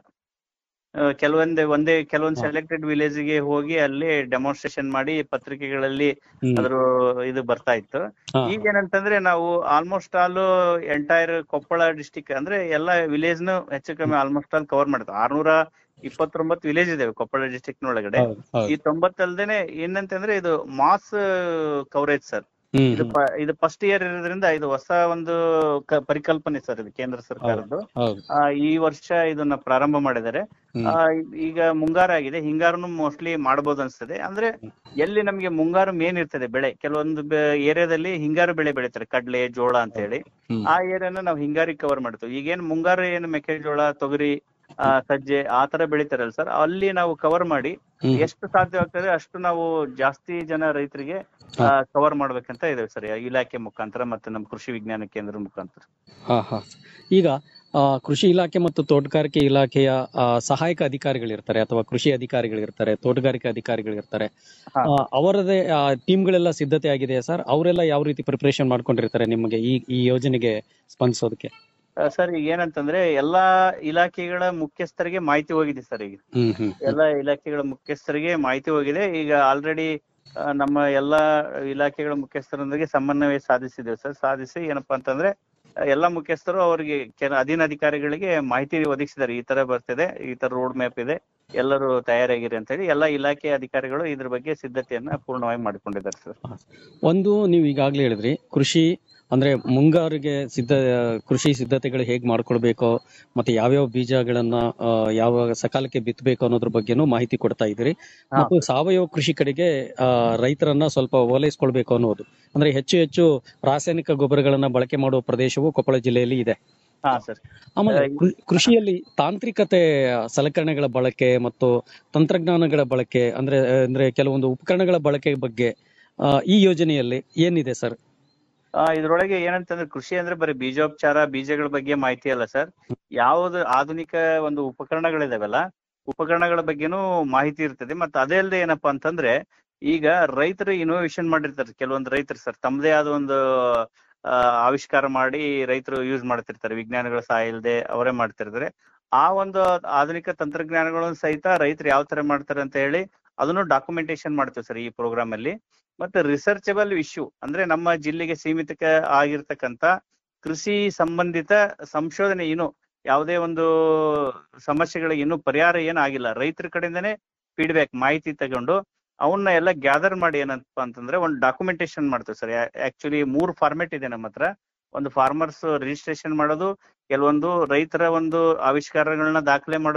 ಆ, ಕೆಲವೊಂದೇ ಒಂದೇ ಕೆಲವೊಂದು ಹಾ. ಸೆಲೆಕ್ಟೆಡ್ ವಿಲೇಜ್ಗೆ ಹೋಗಿ ಅಲ್ಲಿ ಡೆಮಾನ್ಸ್ಟ್ರೇಷನ್ ಮಾಡಿ ಪತ್ರಿಕೆಗಳಲ್ಲಿ ಹ್ಮ್. ಅದ್ರ ಇದು ಬರ್ತಾ ಇತ್ತು ಹಾ, ಈಗ ಏನಂತಂದ್ರೆ ನಾವು almost all entire Koppal district ಅಂದ್ರೆ ಎಲ್ಲಾ ವಿಲೇಜ್ ನು ಹೆಚ್ಚು ಕಮ್ಮಿ ಆಲ್ಮೋಸ್ಟ್ ಆಲ್ ಕವರ್ ಮಾಡ್ತಾವೆ ಆರ್ನೂರ ಇಪ್ಪತ್ತೊಂಬತ್ತು ವಿಲೇಜ್ ಇದಾವೆ ಕೊಪ್ಪಳ ಡಿಸ್ಟಿಕ್ ನೊಳಗಡೆ ಹೌದು, ಹೌದು. ಈ ತೊಂಬತ್ತಲ್ದೇನೆ ಏನಂತಂದ್ರೆ ಇದು ಮಾಸ್ ಕವರೇಜ್ ಸರ್ ಹ್ಮ್, ಇದು ಹ್ಮ್. ಪ- ಇದು ಫಸ್ಟ್ ಇಯರ್ ಇರೋದ್ರಿಂದ ಇದು ಹೊಸ ಒಂದು ಕ- ಪರಿಕಲ್ಪನೆ ಸರ್ ಇದು ಕೇಂದ್ರ ಸರ್ಕಾರದ್ದು ಹೌದು ಆ, ಈ ವರ್ಷ ಇದನ್ನ ಪ್ರಾರಂಭ ಮಾಡಿದ್ದಾರೆ ಹ್ಮ್. ಆ, ಈಗ ಮುಂಗಾರು ಆಗಿದೆ ಹಿಂಗಾರುನು ಮೋಸ್ಟ್ಲಿ ಮಾಡಬಹುದು ಅನ್ಸ್ತದೆ ಅಂದ್ರೆ ಎಲ್ಲಿ ನಮ್ಗೆ ಮುಂಗಾರು ಮೇನ್ ಇರ್ತದೆ ಬೆಳೆ ಕೆಲವೊಂದು ಏರಿಯಾದಲ್ಲಿ ಹಿಂಗಾರು ಬೆಳೆ ಬೆಳಿತಾರೆ ಕಡ್ಲೆ ಜೋಳ ಅಂತ ಹೇಳಿ ಹ್ಮ್. ಆ ಏರಿಯಾನ ನಾವು ಹಿಂಗಾರಿಗೆ ಕವರ್ ಮಾಡ್ತೀವಿ ಈಗೇನ್ ಮುಂಗಾರು ಏನು ಮೆಕ್ಕೆಜೋಳ ತೊಗರಿ ಆ, ಸಜ್ಜೆ ಆ ತರ ಬೆಳಿತಾರಲ್ಲ ಸರ್ ಅಲ್ಲಿ ನಾವು ಕವರ್ ಮಾಡಿ ಹ್ಮ್. ಎಷ್ಟು ಸಾಧ್ಯವಾಗ್ತದೆ ಅಷ್ಟು ನಾವು ಜಾಸ್ತಿ ಜನ ರೈತರಿಗೆ ಕವರ್ ಮಾಡ್ಬೇಕಂತ ಇದೇವೆ ಸರ್ ಇಲಾಖೆ ಮುಖಾಂತರ ಮತ್ತೆ ನಮ್ಮ ಕೃಷಿ ವಿಜ್ಞಾನ ಕೇಂದ್ರ ಮುಖಾಂತರ ಹಾ ಹಾ ಈಗ ಆ, ಕೃಷಿ ಇಲಾಖೆ ಮತ್ತು ತೋಟಗಾರಿಕೆ ಇಲಾಖೆಯ ಆ, ಸಹಾಯಕ ಅಧಿಕಾರಿಗಳಿರ್ತಾರೆ ಅಥವಾ ಕೃಷಿ ಅಧಿಕಾರಿಗಳಿರ್ತಾರೆ ತೋಟಗಾರಿಕೆ ಅಧಿಕಾರಿಗಳಿರ್ತಾರೆ ಹಾ. ಆ, ಅವರದೇ ಟೀಮ್ಗಳೆಲ್ಲ ಸಿದ್ಧತೆ ಆಗಿದೆಯಾ ಸರ್ ಅವರೆಲ್ಲ ಯಾವ ರೀತಿ ಪ್ರಿಪರೇಷನ್ ಮಾಡ್ಕೊಂಡಿರ್ತಾರೆ ನಿಮಗೆ ಈ ಈ ಯೋಜನೆಗೆ ಸ್ಪಂದಿಸೋದಕ್ಕೆ ಆ, ಸರ್ ಈಗ ಏನಂತಂದ್ರೆ ಎಲ್ಲಾ ಇಲಾಖೆಗಳ ಮುಖ್ಯಸ್ಥರಿಗೆ ಮಾಹಿತಿ ಹೋಗಿದೆ ಸರ್ ಈಗ ಹ್ಮ್ ಹ್ಮ್ ಎಲ್ಲಾ ಇಲಾಖೆಗಳ ಮುಖ್ಯಸ್ಥರಿಗೆ ಮಾಹಿತಿ ಹೋಗಿದೆ ಈಗ ಆಲ್ರೆಡಿ ನಮ್ಮ ಎಲ್ಲಾ ಇಲಾಖೆಗಳ ಮುಖ್ಯಸ್ಥರೊಂದಿಗೆ ಸಮನ್ವಯ ಸಾಧಿಸಿದ್ದೇವೆ ಸರ್ ಸಾಧಿಸಿ ಏನಪ್ಪಾ ಅಂತಂದ್ರೆ ಆ, ಎಲ್ಲಾ ಮುಖ್ಯಸ್ಥರು ಅವರಿಗೆ ಕೆಲ ಅಧೀನ ಅಧಿಕಾರಿಗಳಿಗೆ ಮಾಹಿತಿ ಒದಗಿಸಿದ್ದಾರೆ ಈ ತರ ಬರ್ತಿದೆ ಈ ತರ ರೋಡ್ ಮ್ಯಾಪ್ ಇದೆ ಎಲ್ಲರೂ ತಯಾರಾಗಿರಿ ಅಂತ ಹೇಳಿ ಎಲ್ಲಾ ಇಲಾಖೆ ಅಧಿಕಾರಿಗಳು ಇದ್ರ ಬಗ್ಗೆ ಸಿದ್ಧತೆಯನ್ನ ಪೂರ್ಣವಾಗಿ ಮಾಡಿಕೊಂಡಿದ್ದಾರೆ ಸರ್ ಒಂದು ನೀವು ಈಗಾಗಲೇ ಹೇಳಿದ್ರಿ ಕೃಷಿ ಅಂದ್ರೆ ಮುಂಗಾರಿಗೆ ಸಿದ್ಧ ಕೃಷಿ ಸಿದ್ಧತೆಗಳು ಹೇಗ್ ಮಾಡ್ಕೊಳ್ಬೇಕು ಮತ್ತೆ ಯಾವ್ಯಾವ ಬೀಜಗಳನ್ನ ಆ, ಯಾವ ಸಕಾಲಕ್ಕೆ ಬಿತ್ತಬೇಕು ಅನ್ನೋದ್ರ ಬಗ್ಗೆನೂ ಮಾಹಿತಿ ಕೊಡ್ತಾ ಇದ್ದೀರಿ ಹಾ. ಮತ್ತು ಸಾವಯವ ಕೃಷಿ ಕಡೆಗೆ ಆ, ರೈತರನ್ನ ಸ್ವಲ್ಪ ಓಲೈಸ್ಕೊಳ್ಬೇಕು ಅನ್ನೋದು ಅಂದ್ರೆ ಹೆಚ್ಚು ಹೆಚ್ಚು ರಾಸಾಯನಿಕ ಗೊಬ್ಬರಗಳನ್ನ ಬಳಕೆ ಮಾಡುವ ಪ್ರದೇಶವು ಕೊಪ್ಪಳ ಜಿಲ್ಲೆಯಲ್ಲಿ ಇದೆ ಹಾ ಸರ್ ಆಮೇಲೆ ಆ, ಕೃ- ಕೃಷಿಯಲ್ಲಿ ತಾಂತ್ರಿಕತೆ ಸಲಕರಣೆಗಳ ಬಳಕೆ ಮತ್ತು ತಂತ್ರಜ್ಞಾನಗಳ ಬಳಕೆ ಅಂದ್ರೆ ಅಂದ್ರೆ ಕೆಲವೊಂದು ಉಪಕರಣಗಳ ಬಳಕೆ ಬಗ್ಗೆ ಆ, ಈ ಯೋಜನೆಯಲ್ಲಿ ಏನಿದೆ ಸರ್ ಆ, ಇದ್ರೊಳಗೆ ಏನಂತಂದ್ರೆ ಕೃಷಿ ಅಂದ್ರೆ ಬರೀ ಬೀಜೋಪಚಾರ ಬೀಜಗಳ ಬಗ್ಗೆ ಮಾಹಿತಿ ಅಲ್ಲ ಸರ್ ಯಾವ್ದು ಆಧುನಿಕ ಒಂದು ಉಪಕರಣಗಳಿದಾವಲ್ಲ ಉಪಕರಣಗಳ ಬಗ್ಗೆನೂ ಮಾಹಿತಿ ಇರ್ತದೆ ಮತ್ತೆ ಅದೇ ಅಲ್ಲದೆ ಏನಪ್ಪಾ ಅಂತಂದ್ರೆ ಈಗ ರೈತರು ಇನೋವೇಷನ್ ಮಾಡಿರ್ತಾರೆ ಕೆಲವೊಂದು ರೈತರು ಸರ್ ತಮ್ಮದೇ ಆದ ಒಂದು ಆ, ಆವಿಷ್ಕಾರ ಮಾಡಿ ರೈತರು ಯೂಸ್ ಮಾಡ್ತಿರ್ತಾರೆ ವಿಜ್ಞಾನಿಗಳ ಸಹಾಯ ಇಲ್ಲದೆ ಅವರೇ ಮಾಡ್ತಿರ್ತಾರೆ ಆ ಒಂದು ಆಧುನಿಕ ತಂತ್ರಜ್ಞಾನಗಳನ್ನು ಸಹಿತ ರೈತರು ಯಾವ ತರ ಮಾಡ್ತಾರೆ ಅಂತ ಹೇಳಿ ಅದನ್ನು ಡಾಕ್ಯುಮೆಂಟೇಶನ್ ಮಾಡ್ತೀವಿ ಸರ್ ಈ ಪ್ರೋಗ್ರಾಮ್ ಅಲ್ಲಿ ಮತ್ತೆ ರಿಸರ್ಚಬಲ್ ಇಶ್ಯೂ ಅಂದ್ರೆ ನಮ್ಮ ಜಿಲ್ಲೆಗೆ ಸೀಮಿತ ಆಗಿರ್ತಕ್ಕಂತ ಕೃಷಿ ಸಂಬಂಧಿತ ಸಂಶೋಧನೆ ಏನು ಯಾವುದೇ ಒಂದು ಸಮಸ್ಯೆಗಳಿಗೆ ಇನ್ನೂ ಪರಿಹಾರ ಏನು ಆಗಿಲ್ಲ ರೈತರ ಕಡೆಯಿಂದನೇ ಫೀಡ್ಬ್ಯಾಕ್ ಮಾಹಿತಿ ತಗೊಂಡು ಅವನ್ನ ಎಲ್ಲ ಗ್ಯಾದರ್ ಮಾಡಿ ಏನಪ್ಪ ಅಂತಂದ್ರೆ ಒಂದು ಡಾಕ್ಯುಮೆಂಟೇಶನ್ ಮಾಡ್ತೇವೆ ಸರ್ ಆಕ್ಚುಲಿ ಮೂರು ಫಾರ್ಮೆಟ್ ಇದೆ ನಮ್ಮ ಹತ್ರ ಒಂದು ಫಾರ್ಮರ್ಸ್ ರಿಜಿಸ್ಟ್ರೇಷನ್ ಮಾಡೋದು ಕೆಲವೊಂದು ರೈತರ ಒಂದು ಆವಿಷ್ಕಾರಗಳನ್ನ ದಾಖಲೆ ಮಾಡೋದು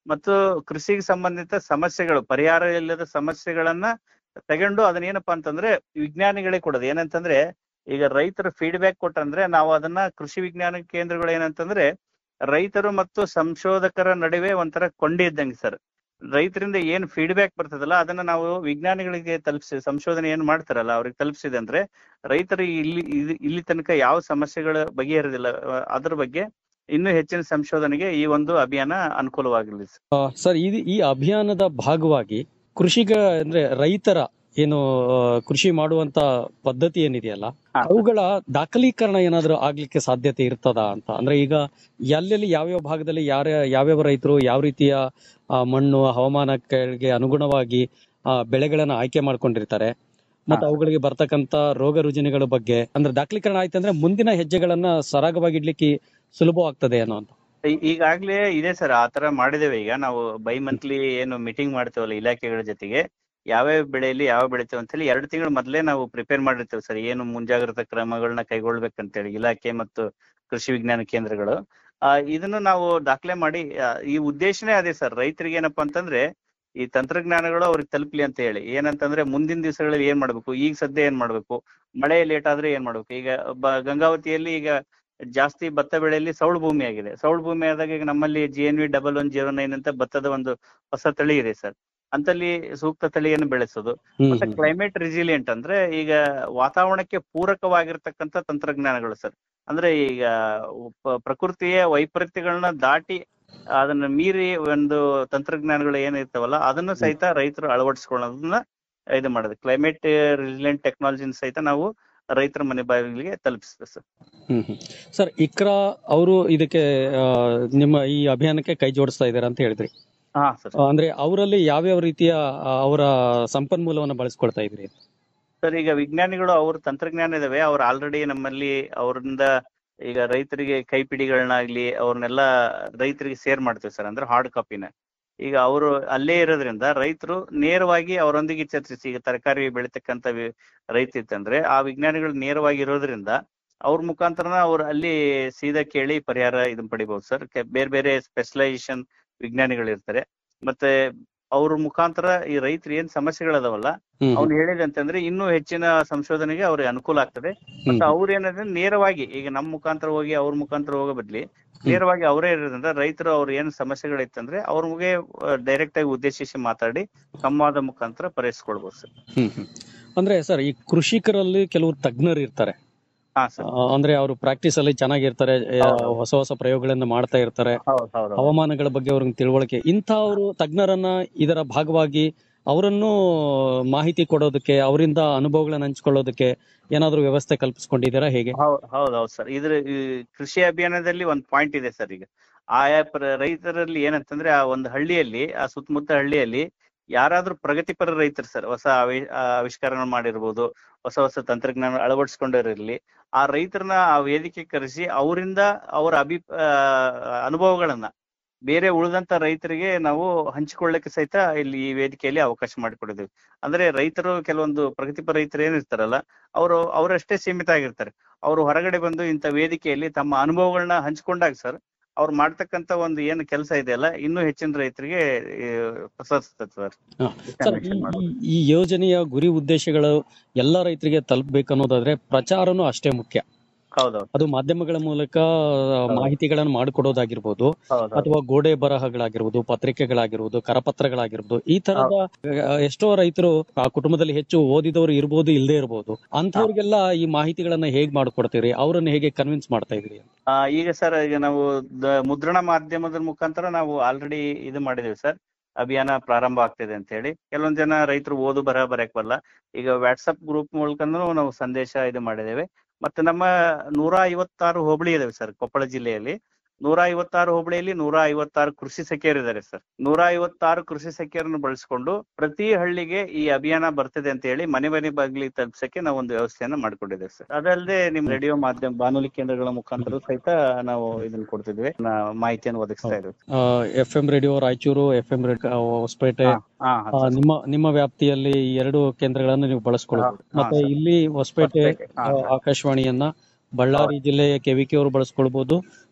ಮತ್ತು ಕೃಷಿಗೆ ಸಂಬಂಧಿತ ಸಮಸ್ಯೆಗಳು ಪರಿಹಾರ ಇಲ್ಲದ ಸಮಸ್ಯೆಗಳನ್ನ ತಗೊಂಡು ಅದನ್ನ ಏನಪ್ಪಾ ಅಂತಂದ್ರೆ ವಿಜ್ಞಾನಿಗಳಿಗೆ ಕೊಡೋದು ಏನಂತಂದ್ರೆ ಈಗ ರೈತರು ಫೀಡ್ಬ್ಯಾಕ್ ಕೊಟ್ಟಂದ್ರೆ ನಾವು ಅದನ್ನ ಕೃಷಿ ವಿಜ್ಞಾನ ಕೇಂದ್ರಗಳು ಏನಂತಂದ್ರೆ ರೈತರು ಮತ್ತು ಸಂಶೋಧಕರ ನಡುವೆ ಒಂಥರ ಕೊಂಡಿ ಇದ್ದಂಗೆ ಸರ್ ರೈತರಿಂದ ಏನ್ ಫೀಡ್ಬ್ಯಾಕ್ ಬರ್ತದಲ್ಲ ಅದನ್ನ ನಾವು ವಿಜ್ಞಾನಿಗಳಿಗೆ ತಲುಪಿಸಿ ಸಂಶೋಧನೆ ಏನ್ ಮಾಡ್ತಾರಲ್ಲ ಅವ್ರಿಗೆ ತಲುಪಿಸಿದೆ ಅಂದ್ರೆ ರೈತರು ಇಲ್ಲಿ ಇಲ್ಲಿ- ಇಲ್ಲಿ ತನಕ ಯಾವ ಸಮಸ್ಯೆಗಳ ಬಗೆಹರಿದಿಲ್ಲ ಆ, ಅದ್ರ ಬಗ್ಗೆ ಇನ್ನೂ ಹೆಚ್ಚಿನ ಸಂಶೋಧನೆಗೆ ಈ ಒಂದು ಅಭಿಯಾನ ಅನುಕೂಲವಾಗಲಿ ಸರ್ ಆ, ಸರ್ ಇದು ಈ ಅಭಿಯಾನದ ಭಾಗವಾಗಿ ಕೃಷಿಗ ಅಂದ್ರೆ ರೈತರ ಏನು ಆ, ಕೃಷಿ ಮಾಡುವಂತ ಪದ್ಧತಿ ಏನಿದೆಯಲ್ಲ ಹಾ. ಅವುಗಳ ದಾಖಲೀಕರಣ ಏನಾದ್ರೂ ಆಗ್ಲಿಕ್ಕೆ ಸಾಧ್ಯತೆ ಇರ್ತದಾ ಅಂತ ಅಂದ್ರೆ ಈಗ ಎಲ್ಲೆಲ್ಲಿ ಯಾವ್ಯಾವ ಭಾಗದಲ್ಲಿ ಯಾರ ಯಾವ್ಯಾವ ರೈತರು ಯಾವ ರೀತಿಯ ಆ, ಮಣ್ಣು ಹವಾಮಾನಕ್ಕೆ ಅನುಗುಣವಾಗಿ ಆ, ಬೆಳೆಗಳನ್ನ ಆಯ್ಕೆ ಮಾಡ್ಕೊಂಡಿರ್ತಾರೆ ಮತ್ತೆ ಹಾ. ಅವುಗಳಿಗೆ ಬರ್ತಕ್ಕಂತ ರೋಗ ರುಜಿನಗಳ ಬಗ್ಗೆ ಅಂದ್ರೆ ದಾಖಲೀಕರಣ ಆಯ್ತಂದ್ರೆ ಮುಂದಿನ ಹೆಜ್ಜೆಗಳನ್ನ ಸರಾಗವಾಗಿ ಇಡ್ಲಿಕ್ಕೆ ಸುಲಭವಾಗ್ತದೆ ಅನ್ನೋ ಅಂತ ಈ- ಈಗಾಗ್ಲೇ ಇದೆ ಸರ್ ಆ ತರ ಮಾಡಿದೇವೆ ಈಗ ನಾವು ಬೈ ಮಂತ್ಲಿ ಏನು ಮೀಟಿಂಗ್ ಮಾಡ್ತೇವಲ್ಲ ಇಲಾಖೆಗಳ ಜೊತೆಗೆ ಯಾವ್ಯಾವ ಬೆಳೆಯಲ್ಲಿ ಯಾವ ಬೆಳಿತೇವೆ ಅಂತ ಹೇಳಿ ಎರಡು ತಿಂಗಳ ಮೊದಲೇ ನಾವು ಪ್ರಿಪೇರ್ ಮಾಡಿರ್ತೇವೆ ಸರ್ ಏನು ಮುಂಜಾಗ್ರತಾ ಕ್ರಮಗಳನ್ನ ಕೈಗೊಳ್ಬೇಕಂತೇಳಿ ಇಲಾಖೆ ಮತ್ತು ಕೃಷಿ ವಿಜ್ಞಾನ ಕೇಂದ್ರಗಳು ಆ ಇದನ್ನು ನಾವು ದಾಖಲೆ ಮಾಡಿ ಆ, ಈ ಉದ್ದೇಶನೇ ಅದೇ ಸರ್ ರೈತರಿಗೆ ಏನಪ್ಪಾ ಅಂತಂದ್ರೆ ಈ ತಂತ್ರಜ್ಞಾನಗಳು ಅವ್ರಿಗೆ ತಲುಪ್ಲಿ ಅಂತ ಹೇಳಿ ಏನಂತಂದ್ರೆ ಮುಂದಿನ ದಿವಸಗಳಲ್ಲಿ ಏನ್ ಮಾಡ್ಬೇಕು ಈಗ ಸದ್ಯ ಏನ್ ಮಾಡ್ಬೇಕು ಮಳೆ ಲೇಟ್ ಆದ್ರೆ ಏನ್ ಮಾಡ್ಬೇಕು ಈಗ ಬ- ಗಂಗಾವತಿಯಲ್ಲಿ ಈಗ ಜಾಸ್ತಿ ಭತ್ತ ಬೆಳೆಯಲ್ಲಿ ಸೌಳು ಭೂಮಿ ಆಗಿದೆ ಸೌಳು ಭೂಮಿ ಆದಾಗ ಈಗ ನಮ್ಮಲ್ಲಿ G N V double one zero nine ಅಂತ ಭತ್ತದ ಒಂದು ಹೊಸ ತಳಿ ಇದೆ ಸರ್ ಅಂತಲ್ಲಿ ಸೂಕ್ತ ತಳಿಯನ್ನು ಬೆಳೆಸೋದು ಹ್ಮ್ ಮತ್ತೆ ಹ್ಮ್. ಕ್ಲೈಮೇಟ್ ರಿಸಿಲಿಯಂಟ್ ಅಂದ್ರೆ ಈಗ ವಾತಾವರಣಕ್ಕೆ ಪೂರಕವಾಗಿರ್ತಕ್ಕಂಥ ತಂತ್ರಜ್ಞಾನಗಳು ಸರ್ ಅಂದ್ರೆ ಈಗ ಪ- ಪ್ರಕೃತಿಯ ವೈಪರೀತ್ಯಗಳನ್ನ ದಾಟಿ ಅದನ್ನ ಮೀರಿ ಒಂದು ತಂತ್ರಜ್ಞಾನಗಳು ಏನಿರ್ತಾವಲ್ಲ ಅದನ್ನು ಸಹಿತ ರೈತರು ಅಳವಡಿಸ್ಕೊಳ್ಳೋದನ್ನ ಇದು ಮಾಡೋದು ಕ್ಲೈಮೇಟ್ ರಿಸಿಲಿಯಂಟ್ ಟೆಕ್ನಾಲಜಿನ ಸಹಿತ ನಾವು ರೈತರ ಮನೆ ಬಾಗಿಲಿಗೆ ತಲುಪಿಸ್ತೇವೆ ಸರ್ ಹ್ಮ್ ಹ್ಮ್. ಸರ್ ಇಕ್ರಾ ಅವರು ಇದಕ್ಕೆ ಆ, ನಿಮ್ಮ ಈ ಅಭಿಯಾನಕ್ಕೆ ಕೈ ಜೋಡಿಸ್ತಾ ಇದ್ದಾರೆ ಅಂತ ಹೇಳಿದ್ರಿ ಹಾ ಸರ್ ಆ, ಅಂದ್ರೆ ಅವರಲ್ಲಿ ಯಾವ್ಯಾವ ರೀತಿಯ ಆ, ಅವರ ಸಂಪನ್ಮೂಲವನ್ನ ಬಳಸ್ಕೊಳ್ತಾ ಇದ್ರಿ ಸರ್ ಈಗ ವಿಜ್ಞಾನಿಗಳು ಅವ್ರ ತಂತ್ರಜ್ಞಾನ ಇದಾವೆ ಅವ್ರು ಆಲ್ರೆಡಿ ನಮ್ಮಲ್ಲಿ ಅವರಿಂದ ಈಗ ರೈತರಿಗೆ ಕೈಪಿಡಿಗಳನ್ನಾಗ್ಲಿ ಅವ್ರನ್ನೆಲ್ಲ ರೈತರಿಗೆ ಶೇರ್ ಮಾಡ್ತೇವೆ ಸರ್ ಅಂದ್ರೆ ಹಾರ್ಡ್ ಕಾಪಿನ ಈಗ ಅವರು ಅಲ್ಲೇ ಇರೋದ್ರಿಂದ ರೈತರು ನೇರವಾಗಿ ಅವರೊಂದಿಗೆ ಚರ್ಚಿಸಿ ಈಗ ತರಕಾರಿ ಬೆಳಿತಕ್ಕಂತ ವಿ- ರೈತ ಇತ್ತಂದ್ರೆ ಆ ವಿಜ್ಞಾನಿಗಳು ನೇರವಾಗಿ ಇರೋದ್ರಿಂದ ಅವ್ರ ಮುಖಾಂತರನ ಅವ್ರು ಅಲ್ಲಿ ಸೀದಾ ಕೇಳಿ ಪರಿಹಾರ ಇದನ್ನ ಪಡಿಬಹುದು ಸರ್ ಬೇರೆ ಬೇರೆ ಸ್ಪೆಷಲೈಸೇಷನ್ ವಿಜ್ಞಾನಿಗಳು ಇರ್ತಾರೆ ಮತ್ತೆ ಅವ್ರ ಮುಖಾಂತರ ಈ ರೈತರು ಏನ್ ಸಮಸ್ಯೆಗಳದಾವಲ್ಲ ಹ್ಮ್ ಅವ್ನು ಹೇಳಿದಂತಂದ್ರೆ ಇನ್ನೂ ಹೆಚ್ಚಿನ ಸಂಶೋಧನೆಗೆ ಅವ್ರಿಗೆ ಅನುಕೂಲ ಆಗ್ತದೆ ಹ್ಮ್. ಮತ್ತೆ ಅವ್ರು ಏನಂದ್ರೆ ನೇರವಾಗಿ ಈಗ ನಮ್ಮ ಮುಖಾಂತರ ಹೋಗಿ ಅವ್ರ ಮುಖಾಂತರ ಹೋಗೋ ಬದ್ಲಿ ನೇರವಾಗಿ ಅವರೇ ಇರೋದ್ರಿಂದ ರೈತರು ಅವ್ರ ಏನ್ ಸಮಸ್ಯೆಗಳಿತ್ತಂದ್ರೆ ಅವ್ರಿಗೆ ಡೈರೆಕ್ಟ್ ಆಗಿ ಉದ್ದೇಶಿಸಿ ಮಾತಾಡಿ ಸಂವಾದ ಮುಖಾಂತರ ಪರಿಹರಿಸ್ಕೊಳ್ಬೋದು ಸರ್ ಹ್ಮ್ ಹ್ಮ್. ಅಂದ್ರೆ ಸರ್ ಈ ಕೃಷಿಕರಲ್ಲಿ ಕೆಲವು ತಜ್ಞರು ಇರ್ತಾರೆ ಹಾ ಸರ್ ಆ, ಅಂದ್ರೆ ಅವರು ಪ್ರಾಕ್ಟೀಸ್ ಅಲ್ಲಿ ಚೆನ್ನಾಗಿರ್ತಾರೆ ಆ, ಹೌದು. ಹೊಸ ಹೊಸ ಪ್ರಯೋಗಗಳನ್ನ ಮಾಡ್ತಾ ಇರ್ತಾರೆ ಹೌದು ಹೌದು ಹವಾಮಾನಗಳ ಬಗ್ಗೆ ಅವ್ರಿಗೆ ತಿಳುವಳಿಕೆ ಇಂಥವ್ರು ತಜ್ಞರನ್ನ ಇದರ ಭಾಗವಾಗಿ ಅವರನ್ನು ಮಾಹಿತಿ ಕೊಡೋದಕ್ಕೆ ಅವರಿಂದ ಅನುಭವಗಳನ್ನ ಹಂಚ್ಕೊಳ್ಳೋದಕ್ಕೆ ಏನಾದ್ರೂ ವ್ಯವಸ್ಥೆ ಕಲ್ಪಿಸ್ಕೊಂಡಿದ್ದೀರಾ ಹೇಗೆ ಹೌದು ಹೌದು ಹೌದು ಸರ್ ಇದ್ರ ಈ ಕೃಷಿ ಅಭಿಯಾನದಲ್ಲಿ ಒಂದು ಪಾಯಿಂಟ್ ಇದೆ ಸರ್ ಈಗ ಆಯಾ ಪ್ರ- ರೈತರಲ್ಲಿ ಏನಂತಂದ್ರೆ ಆ ಒಂದು ಹಳ್ಳಿಯಲ್ಲಿ ಆ ಸುತ್ತಮುತ್ತ ಹಳ್ಳಿಯಲ್ಲಿ ಯಾರಾದ್ರೂ ಪ್ರಗತಿಪರ ರೈತರು ಸರ್ ಹೊಸ ಆವಿ- ಆ ಆವಿಷ್ಕಾರ ಮಾಡಿರ್ಬೋದು ಹೊಸ ಹೊಸ ತಂತ್ರಜ್ಞಾನ ಅಳವಡಿಸ್ಕೊಂಡಿರಲಿ ಆ ರೈತರನ್ನ ಆ ವೇದಿಕೆ ಕರೆಸಿ ಅವರಿಂದ ಅವರ ಅಭಿ ಆ, ಅನುಭವಗಳನ್ನ ಬೇರೆ ಉಳಿದಂತ ರೈತರಿಗೆ ನಾವು ಹಂಚಿಕೊಳ್ಳಕ್ಕೆ ಸಹಿತ ಇಲ್ಲಿ ಈ ವೇದಿಕೆಯಲ್ಲಿ ಅವಕಾಶ ಮಾಡಿಕೊಡಿದ್ದೀವಿ ಅಂದ್ರೆ ರೈತರು ಕೆಲವೊಂದು ಪ್ರಗತಿಪರ ರೈತರು ಏನಿರ್ತಾರಲ್ಲ ಅವರು ಅವರಷ್ಟೇ ಸೀಮಿತ ಆಗಿರ್ತಾರೆ ಅವರು ಹೊರಗಡೆ ಬಂದು ಇಂಥ ವೇದಿಕೆಯಲ್ಲಿ ತಮ್ಮ ಅನುಭವಗಳನ್ನ ಹಂಚ್ಕೊಂಡಾಗ ಸರ್ ಅವ್ರು ಮಾಡ್ತಕ್ಕಂತ ಒಂದು ಏನು ಕೆಲಸ ಇದೆಯಲ್ಲ ಇನ್ನೂ ಹೆಚ್ಚಿನ ರೈತರಿಗೆ ಈ, ಪ್ರಸರಿಸ್ತದೆ ಸರ್ ಹಾ. ಸರ್ ಈ- ಈ- ಈ ಯೋಜನೆಯ ಗುರಿ ಉದ್ದೇಶಗಳು ಎಲ್ಲ ರೈತರಿಗೆ ತಲುಪಬೇಕು ಅನ್ನೋದಾದ್ರೆ ಪ್ರಚಾರನೂ ಅಷ್ಟೇ ಮುಖ್ಯ ಹೌದೌದು ಅದು ಮಾಧ್ಯಮಗಳ ಮೂಲಕ ಆ, ಮಾಹಿತಿಗಳನ್ನು ಮಾಡಿಕೊಡೋದಾಗಿರ್ಬೋದು ಹೌದೌದು ಅಥವಾ ಗೋಡೆ ಬರಹಗಳಾಗಿರ್ಬೋದು ಪತ್ರಿಕೆಗಳಾಗಿರ್ಬೋದು ಕರಪತ್ರಗಳಾಗಿರ್ಬೋದು ಈ ತರದ ಆ, ಎಷ್ಟೋ ರೈತರು ಆ ಕುಟುಂಬದಲ್ಲಿ ಹೆಚ್ಚು ಓದಿದವರು ಇರ್ಬೋದು ಇಲ್ಲದೆ ಇರ್ಬೋದು ಅಂಥವ್ರಿಗೆಲ್ಲ ಈ ಮಾಹಿತಿಗಳನ್ನ ಹೇಗ್ ಮಾಡ್ಕೊಡ್ತೀರಿ ಅವರನ್ನ ಹೇಗೆ ಕನ್ವಿನ್ಸ್ ಮಾಡ್ತಾ ಇದ್ರಿ ಆ, ಈಗ ಸರ್ ಈಗ ನಾವು ದ- ಮುದ್ರಣ ಮಾಧ್ಯಮದ ಮುಖಾಂತರ ನಾವು ಆಲ್ರೆಡಿ ಇದು ಮಾಡಿದೀವಿ ಸರ್ ಅಭಿಯಾನ ಪ್ರಾರಂಭ ಆಗ್ತಿದೆ ಅಂತ ಹೇಳಿ ಕೆಲವೊಂದ್ ಜನ ರೈತರು ಓದು ಬರಹ ಬರಕ್ ಬರಲ್ಲ ಈಗ ವಾಟ್ಸಪ್ ಗ್ರೂಪ್ ಮೂಲಕನೂ ನಾವು ಸಂದೇಶ ಇದು ಮಾಡಿದ್ದೇವೆ ಮತ್ತೆ ನಮ್ಮ ನೂರ ಐವತ್ತಾರು ಹೋಬಳಿ ಇದಾವೆ ಸರ್ ಕೊಪ್ಪಳ ಜಿಲ್ಲೆಯಲ್ಲಿ ನೂರ ಐವತ್ತಾರು ಹೋಬಳಿಯಲ್ಲಿ ನೂರ ಐವತ್ತಾರು ಕೃಷಿ ಸಖಿಯರಿದ್ದಾರೆ ಸರ್ ನೂರ ಐವತ್ತಾರು ಕೃಷಿ ಸಖಿಯರನ್ನು ಬಳಸಿಕೊಂಡು ಪ್ರತಿ ಹಳ್ಳಿಗೆ ಈ ಅಭಿಯಾನ ಬರ್ತಿದೆ ಅಂತ ಹೇಳಿ ಮನೆ ಮನೆ ಬಾಗಿಲಿಗೆ ತಲುಪಿಸಕ್ಕೆ ನಾವು ಒಂದು ವ್ಯವಸ್ಥೆಯನ್ನ ಮಾಡ್ಕೊಂಡಿದ್ದೇವೆ ಸರ್ ಅದಲ್ಲದೆ ನಿಮ್ ರೇಡಿಯೋ ಮಾಧ್ಯಮ ಬಾನುಲಿ ಕೇಂದ್ರಗಳ ಮುಖಾಂತರ ಸಹಿತ ನಾವು ಇದನ್ನ ಕೊಡ್ತಿದ್ವಿ ನಾ- ಮಾಹಿತಿಯನ್ನು ಒದಗಿಸ್ತಾ ಇದ್ವಿ F M radio Raichur F M Hospet ಹಾ, ಹಾ, ಆ, ಸರ್. ನಿಮ್ಮ ನಿಮ್ಮ ವ್ಯಾಪ್ತಿಯಲ್ಲಿ ಈ ಎರಡು ಕೇಂದ್ರಗಳನ್ನು ನೀವು ಬಳಸ್ಕೊಳ್ಬಹುದು ಹಾ, ಮತ್ತೆ ಸರ್. ಇಲ್ಲಿ ಹೊಸಪೇಟೆ ಹೊಸಪೇಟೆ, ಹಾ, ಆ, ಸರ್. ಆಕಾಶವಾಣಿಯನ್ನ ಬಳ್ಳಾರಿ ಜಿಲ್ಲೆಯ ಕೆವಿಕೆ ಅವರು ಬಳಸ್ಕೊಳ್ಬಹುದು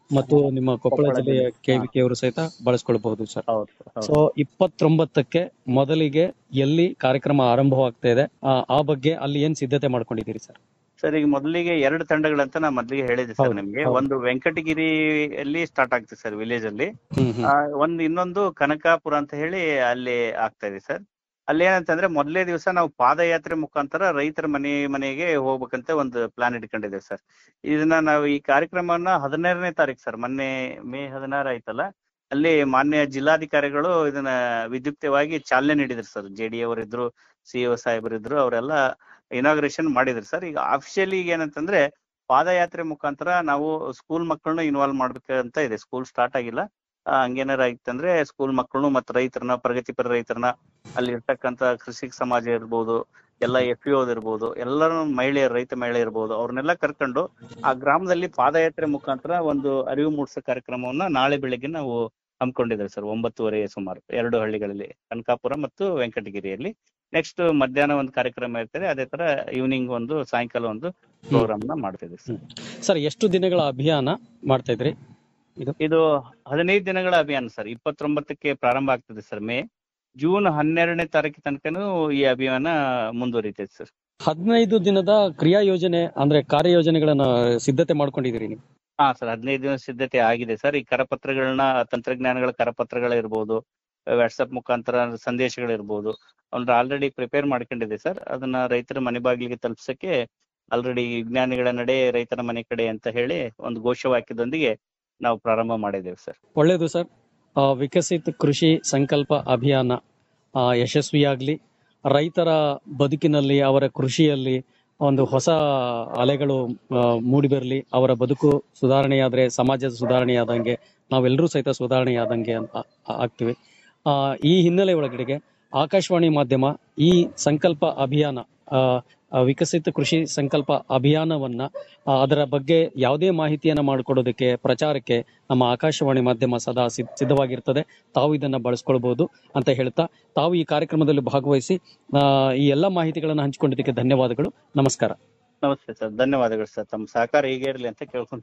ಮತ್ತು ನಿಮ್ಮ ಕೊಪ್ಪಳ ಕೊಪ್ಪಳ ಜಿಲ್ಲೆಯ ಜಿಲ್ಲೆ. ಕೆವಿಕೆ ಅವರು ಸಹಿತ ಬಳಸ್ಕೊಳ್ಬಹುದು ಸರ್ ಹೌದು ಹೌದು ಸೊ ಇಪ್ಪತ್ತೊಂಬತ್ತಕ್ಕೆ ಮೊದಲಿಗೆ ಎಲ್ಲಿ ಕಾರ್ಯಕ್ರಮ ಆರಂಭವಾಗ್ತಾ ಇದೆ ಆ, ಆ ಬಗ್ಗೆ ಅಲ್ಲಿ ಏನ್ ಸಿದ್ಧತೆ ಮಾಡ್ಕೊಂಡಿದ್ದೀರಿ ಸರ್ ಸರ್ ಈಗ ಮೊದಲಿಗೆ ಎರಡು ತಂಡಗಳಂತ ನಾ ಮೊದಲಿಗೆ ಹೇಳಿದೆ ಸರ್ ಹೌದು, ನಿಮ್ಗೆ ಹೌದು. ಒಂದು ವೆಂಕಟಗಿರಿಯಲ್ಲಿ ಸ್ಟಾರ್ಟ್ ಆಗ್ತದೆ ಸರ್ ವಿಲೇಜ್ ಅಲ್ಲಿ ಹ್ಮ್ ಹ್ಮ್ ಆ, ಒಂದು ಇನ್ನೊಂದು ಕನಕಾಪುರ ಅಂತ ಹೇಳಿ ಅಲ್ಲಿ ಆಗ್ತಾ ಇದೆ ಸರ್ ಅಲ್ಲಿ ಏನಂತಂದ್ರೆ ಮೊದಲೇ ದಿವಸ ನಾವು ಪಾದಯಾತ್ರೆ ಮುಖಾಂತರ ರೈತರ ಮನೆ ಮನೆಗೆ ಹೋಗ್ಬೇಕಂತ ಒಂದು ಪ್ಲಾನ್ ಇಟ್ಕೊಂಡಿದ್ದೇವೆ ಸರ್ ಇದನ್ನ ನಾವು ಈ ಕಾರ್ಯಕ್ರಮವನ್ನ ಹದಿನಾರನೇ ತಾರೀಕು ಸರ್ ಮೊನ್ನೆ ಮೇ ಹದಿನಾರು ಆಯ್ತಲ್ಲ ಅಲ್ಲಿ ಮಾನ್ಯ ಜಿಲ್ಲಾಧಿಕಾರಿಗಳು ಇದನ್ನ ವಿದ್ಯುಕ್ತವಾಗಿ ಚಾಲನೆ ನೀಡಿದ್ರು ಸರ್ ಜೆ ಡಿ ಅವರಿದ್ರು ಸಿ ಒ ಸಾಹೇಬರಿದ್ರು ಅವರೆಲ್ಲ ಇನಾಗ್ರೇಷನ್ ಮಾಡಿದ್ರು ಸರ್ ಈಗ ಅಫಿಷಿಯಲಿ ಈಗ ಏನಂತಂದ್ರೆ ಪಾದಯಾತ್ರೆ ಮುಖಾಂತರ ನಾವು ಸ್ಕೂಲ್ ಮಕ್ಕಳನ್ನ ಇನ್ವಾಲ್ವ್ ಮಾಡ್ಬೇಕಂತ ಇದೆ ಸ್ಕೂಲ್ ಸ್ಟಾರ್ಟ್ ಆಗಿಲ್ಲ ಆ, ಹಂಗೇನಾರ ಆಗಿತ್ತಂದ್ರೆ ಸ್ಕೂಲ್ ಮಕ್ಕಳನ್ನು ಮತ್ತು ರೈತರನ್ನ ಪ್ರಗತಿಪರ ರೈತರನ್ನ ಅಲ್ಲಿ ಇರ್ತಕ್ಕಂತ ಕೃಷಿಕ ಸಮಾಜ ಇರ್ಬೋದು ಎಲ್ಲ ಎಫ್ ಇ ಇರ್ಬೋದು ಎಲ್ಲರೂ ಮಹಿಳೆಯರು ರೈತ ಮಹಿಳೆ ಇರ್ಬೋದು ಅವ್ರನ್ನೆಲ್ಲ ಕರ್ಕೊಂಡು ಆ ಗ್ರಾಮದಲ್ಲಿ ಪಾದಯಾತ್ರೆ ಮುಖಾಂತರ ಒಂದು ಅರಿವು ಮೂಡಿಸೋ ಕಾರ್ಯಕ್ರಮವನ್ನ ನಾಳೆ ಬೆಳಿಗ್ಗೆ ನಾವು ಹಮ್ಮಿಕೊಂಡಿದ್ದೇವೆ ಸರ್ ಒಂಬತ್ತುವರೆ ಸುಮಾರು ಎರಡು ಹಳ್ಳಿಗಳಲ್ಲಿ ಕನಕಾಪುರ ಮತ್ತು ವೆಂಕಟಗಿರಿಯಲ್ಲಿ ನೆಕ್ಸ್ಟ್ ಮಧ್ಯಾಹ್ನ ಒಂದು ಕಾರ್ಯಕ್ರಮ ಇರ್ತದೆ ಅದೇ ತರ ಈವ್ನಿಂಗ್ ಒಂದು ಸಾಯಂಕಾಲ ಒಂದು ಪ್ರೋಗ್ರಾಮ್ ನ ಮಾಡ್ತಿದ್ದೀವಿ ಸರ್ ಸರ್ ಎಷ್ಟು ದಿನಗಳ ಅಭಿಯಾನ ಮಾಡ್ತಾ ಇದ್ರಿ ಇದು ಹದಿನೈದು ದಿನಗಳ ಅಭಿಯಾನ ಸರ್ ಇಪ್ಪತ್ತೊಂಬತ್ತಕ್ಕೆ ಪ್ರಾರಂಭ ಆಗ್ತದೆ ಸರ್ ಮೇ ಜೂನ್ ಹನ್ನೆರಡನೇ ತಾರೀಕು ತನಕನೂ ಈ ಅಭಿಯಾನ ಮುಂದುವರಿತೈತೆ ಸರ್ ಹದಿನೈದು ದಿನದ ಕ್ರಿಯಾ ಯೋಜನೆ ಅಂದ್ರೆ ಕಾರ್ಯಯೋಜನೆಗಳನ್ನ ಸಿದ್ಧತೆ ಮಾಡ್ಕೊಂಡಿದ್ದೀರಿ ನೀವು ಹಾ ಸರ್ ಹದಿನೈದು ದಿನ ಸಿದ್ಧತೆ ಆಗಿದೆ ಸರ್ ಈ ಕರಪತ್ರಗಳನ್ನ ತಂತ್ರಜ್ಞಾನಗಳ ಕರಪತ್ರಗಳಿರ್ಬೋದು ವಾಟ್ಸಪ್ ಮುಖಾಂತರ ಸಂದೇಶಗಳಿರ್ಬೋದು ಅವ್ನ ಆಲ್ರೆಡಿ ಪ್ರಿಪೇರ್ ಮಾಡ್ಕೊಂಡಿದೆ ಸರ್ ಅದನ್ನ ರೈತರ ಮನೆ ಬಾಗಿಲಿಗೆ ತಲುಪಿಸಕ್ಕೆ ಆಲ್ರೆಡಿ ವಿಜ್ಞಾನಿಗಳ ನಡೆ ರೈತರ ಮನೆ ಕಡೆ ಅಂತ ಹೇಳಿ ಒಂದು ಘೋಷವಾಕ್ಯದೊಂದಿಗೆ ನಾವು ಪ್ರಾರಂಭ ಮಾಡಿದ್ದೇವೆ ಸರ್ ಒಳ್ಳೇದು ಸರ್ ಆ, ವಿಕಸಿತ್ ಕೃಷಿ ಸಂಕಲ್ಪ ಅಭಿಯಾನ ಆ, ಯಶಸ್ವಿಯಾಗ್ಲಿ ರೈತರ ಬದುಕಿನಲ್ಲಿ ಅವರ ಕೃಷಿಯಲ್ಲಿ ಒಂದು ಹೊಸ ಅಲೆಗಳು ಆ, ಮೂಡಿಬರಲಿ ಅವರ ಬದುಕು ಸುಧಾರಣೆಯಾದ್ರೆ ಸಮಾಜದ ಸುಧಾರಣೆಯಾದಂಗೆ ನಾವೆಲ್ಲರೂ ಸಹಿತ ಸುಧಾರಣೆಯಾದಂಗೆ ಅಂತ ಆ- ಆಗ್ತೀವಿ ಆ, ಈ ಹಿನ್ನೆಲೆ ಒಳಗಡೆಗೆ ಆಕಾಶವಾಣಿ ಮಾಧ್ಯಮ ಈ ಸಂಕಲ್ಪ ಅಭಿಯಾನ ಆ, ಆ, ವಿಕಸಿತ ಕೃಷಿ ಸಂಕಲ್ಪ ಅಭಿಯಾನವನ್ನ ಆ, ಅದರ ಬಗ್ಗೆ ಯಾವುದೇ ಮಾಹಿತಿಯನ್ನ ಮಾಡಿಕೊಡೋದಕ್ಕೆ ಪ್ರಚಾರಕ್ಕೆ ನಮ್ಮ ಆಕಾಶವಾಣಿ ಮಾಧ್ಯಮ ಸದಾ ಸಿದ್- ಸಿದ್ಧವಾಗಿರ್ತದೆ ತಾವು ಇದನ್ನ ಬಳಸ್ಕೊಳ್ಬಹುದು ಅಂತ ಹೇಳ್ತಾ ತಾವು ಈ ಕಾರ್ಯಕ್ರಮದಲ್ಲಿ ಭಾಗವಹಿಸಿ ಆ, ಈ ಎಲ್ಲ ಮಾಹಿತಿಗಳನ್ನು ಹಂಚಿಕೊಂಡಿದ್ದಕ್ಕೆ ಧನ್ಯವಾದಗಳು ನಮಸ್ಕಾರ ನಮಸ್ತೆ ಸರ್ ಧನ್ಯವಾದಗಳು ಸರ್ ತಮ್ಮ ಸಹಕಾರ ಹೀಗೆ ಇರಲಿ ಅಂತ ಕೇಳ್ಕೊಂತ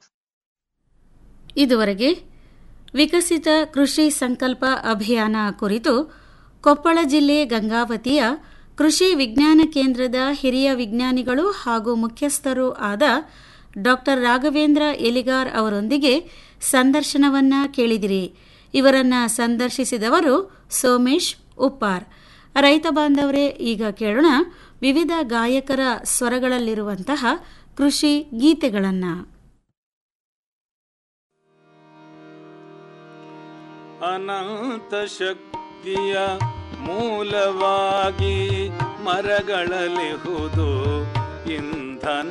ಇದುವರೆಗೆ ವಿಕಸಿತ ಕೃಷಿ ಸಂಕಲ್ಪ ಅಭಿಯಾನ ಕುರಿತು ಕೊಪ್ಪಳ ಜಿಲ್ಲೆ ಗಂಗಾವತಿಯ ಕೃಷಿ ವಿಜ್ಞಾನ ಕೇಂದ್ರದ ಹಿರಿಯ ವಿಜ್ಞಾನಿಗಳು ಹಾಗೂ ಮುಖ್ಯಸ್ಥರೂ ಆದ ಡಾಕ್ಟರ್ ರಾಘವೇಂದ್ರ ಎಲಿಗಾರ್ ಅವರೊಂದಿಗೆ ಸಂದರ್ಶನವನ್ನ ಕೇಳಿದಿರಿ ಇವರನ್ನ ಸಂದರ್ಶಿಸಿದವರು ಸೋಮೇಶ್ ಉಪ್ಪಾರ್ ರೈತ ಬಾಂಧವರೇ ಈಗ ಕೇಳೋಣ ವಿವಿಧ ಗಾಯಕರ ಸ್ವರಗಳಲ್ಲಿರುವಂತಹ ಕೃಷಿ ಗೀತೆಗಳನ್ನು ಅನಂತ ಶಕ್ತಿಯ ಮೂಲವಾಗಿ ಮರಗಳಲಿಹುದು ಇಂಧನ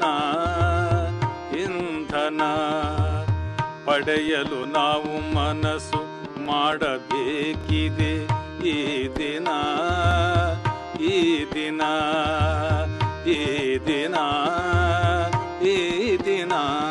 ಇಂಧನ ಪಡೆಯಲು ನಾವು ಮನಸ್ಸು ಮಾಡಬೇಕಿದೆ ಈ ದಿನ ಈ ದಿನ ಈ ದಿನ ಈ ದಿನ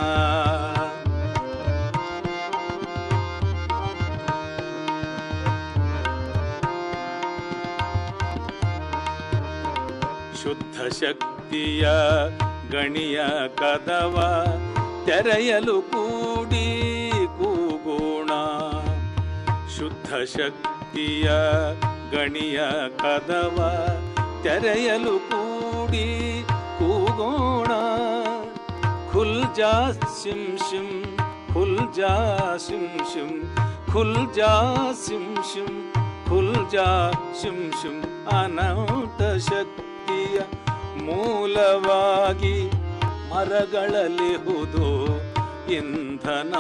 ಶುದ್ಧ ಶಕ್ತಿಯ ಗಣಿಯ ಕದವ ತೆರೆಯಲು ಕೂಡಿ ಕೂಗೋಣ ಶುದ್ಧ ಶಕ್ತಿಯ ಗಣಿಯ ಕದವ ತೆರೆಯಲು ಕೂಡಿ ಕೂಗೋಣ ಖುಲ್ ಜಾ ಸಿಂ ಶಿಂ ಖುಲ್ ಜಾ ಸಿಂ ಶಿಂ ಖುಲ್ ಜಾ ಸಿಂ ಶಿಂ ಖುಲ್ ಜಾ ಶಿಂ ಶಿಂ ಅನಂತ ಶಕ್ತಿಯ ಮೂಲವಾಗಿ ಮರಗಳಲಿಹುದು ಇಂಧನ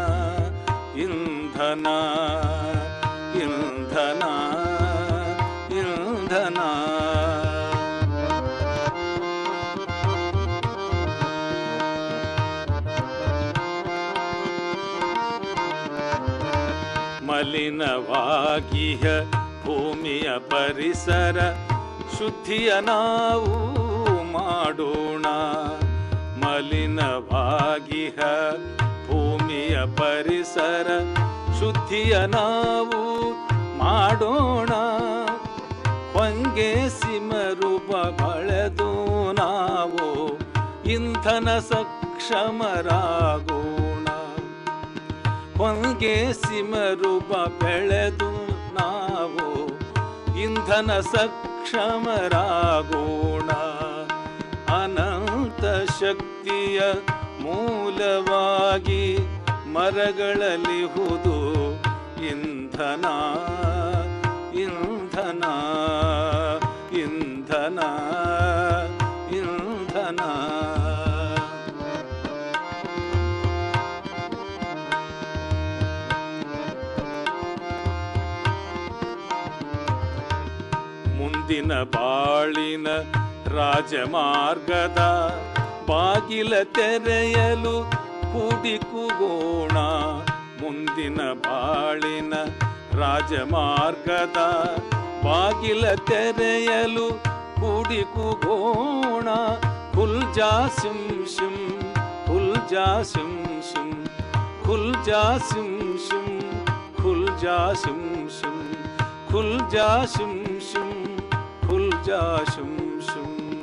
ಇಂಧನ ಇಂಧನ ಇಂಧನ ಮಲಿನವಾಗಿಹ ಭೂಮಿಯ ಪರಿಸರ ಶುದ್ಧಿಯ ನಾವು ಮಾಡೋಣ ಮಲಿನವಾಗಿಹ ಭೂಮಿಯ ಪರಿಸರ ಶುದ್ಧಿಯ ನಾವು ಮಾಡೋಣ ಹೊಂಗೆ ಸಿಮರುಬ ಬಳೆದು ನಾವು ಇಂಧನ ಸಕ್ಷಮರಾಗೋಣ ಹೊಂಗೆ ಸಿಮರೂಪ ಬೆಳೆದು ನಾವು ಇಂಧನ ಸಕ್ಷಮರಾಗೋಣ ಅನಂತ ಶಕ್ತಿಯ ಮೂಲವಾಗಿ ಮರಗಳಲ್ಲಿ ಹುದು ಇಂಧನ ಇಂಧನ ಇಂಧನ ಇಂಧನ ಮುಂದಿನ ಬಾಳಿನ ರಾಜಮಾರ್ಗದ ಬಾಗಿಲ ತೆರೆಯಲು ಕೂಡಿಕುಗೋಣ ಮುಂದಿನ ಬಾಳಿನ ರಾಜಮಾರ್ಗದ ಬಾಗಿಲ ತೆರೆಯಲು ಕೂಡಿಕುಗೋಣ ಖುಲ್ ಜಾ ಸಿಂ ಶಿಂ ಖುಲ್ ಜಾ ಸಿಂ ಶಿಂ ಖುಲ್ ಜಾ ಸಿಂ ಶಿಂ ಖುಲ್ ಜಾ ಸಿಂ ಶಿಂ ಖುಲ್ ಜಾ ಶಿಂ ಶಿಂ ಖುಲ್ ಜಾ ಶಿಂ ಶಿಂ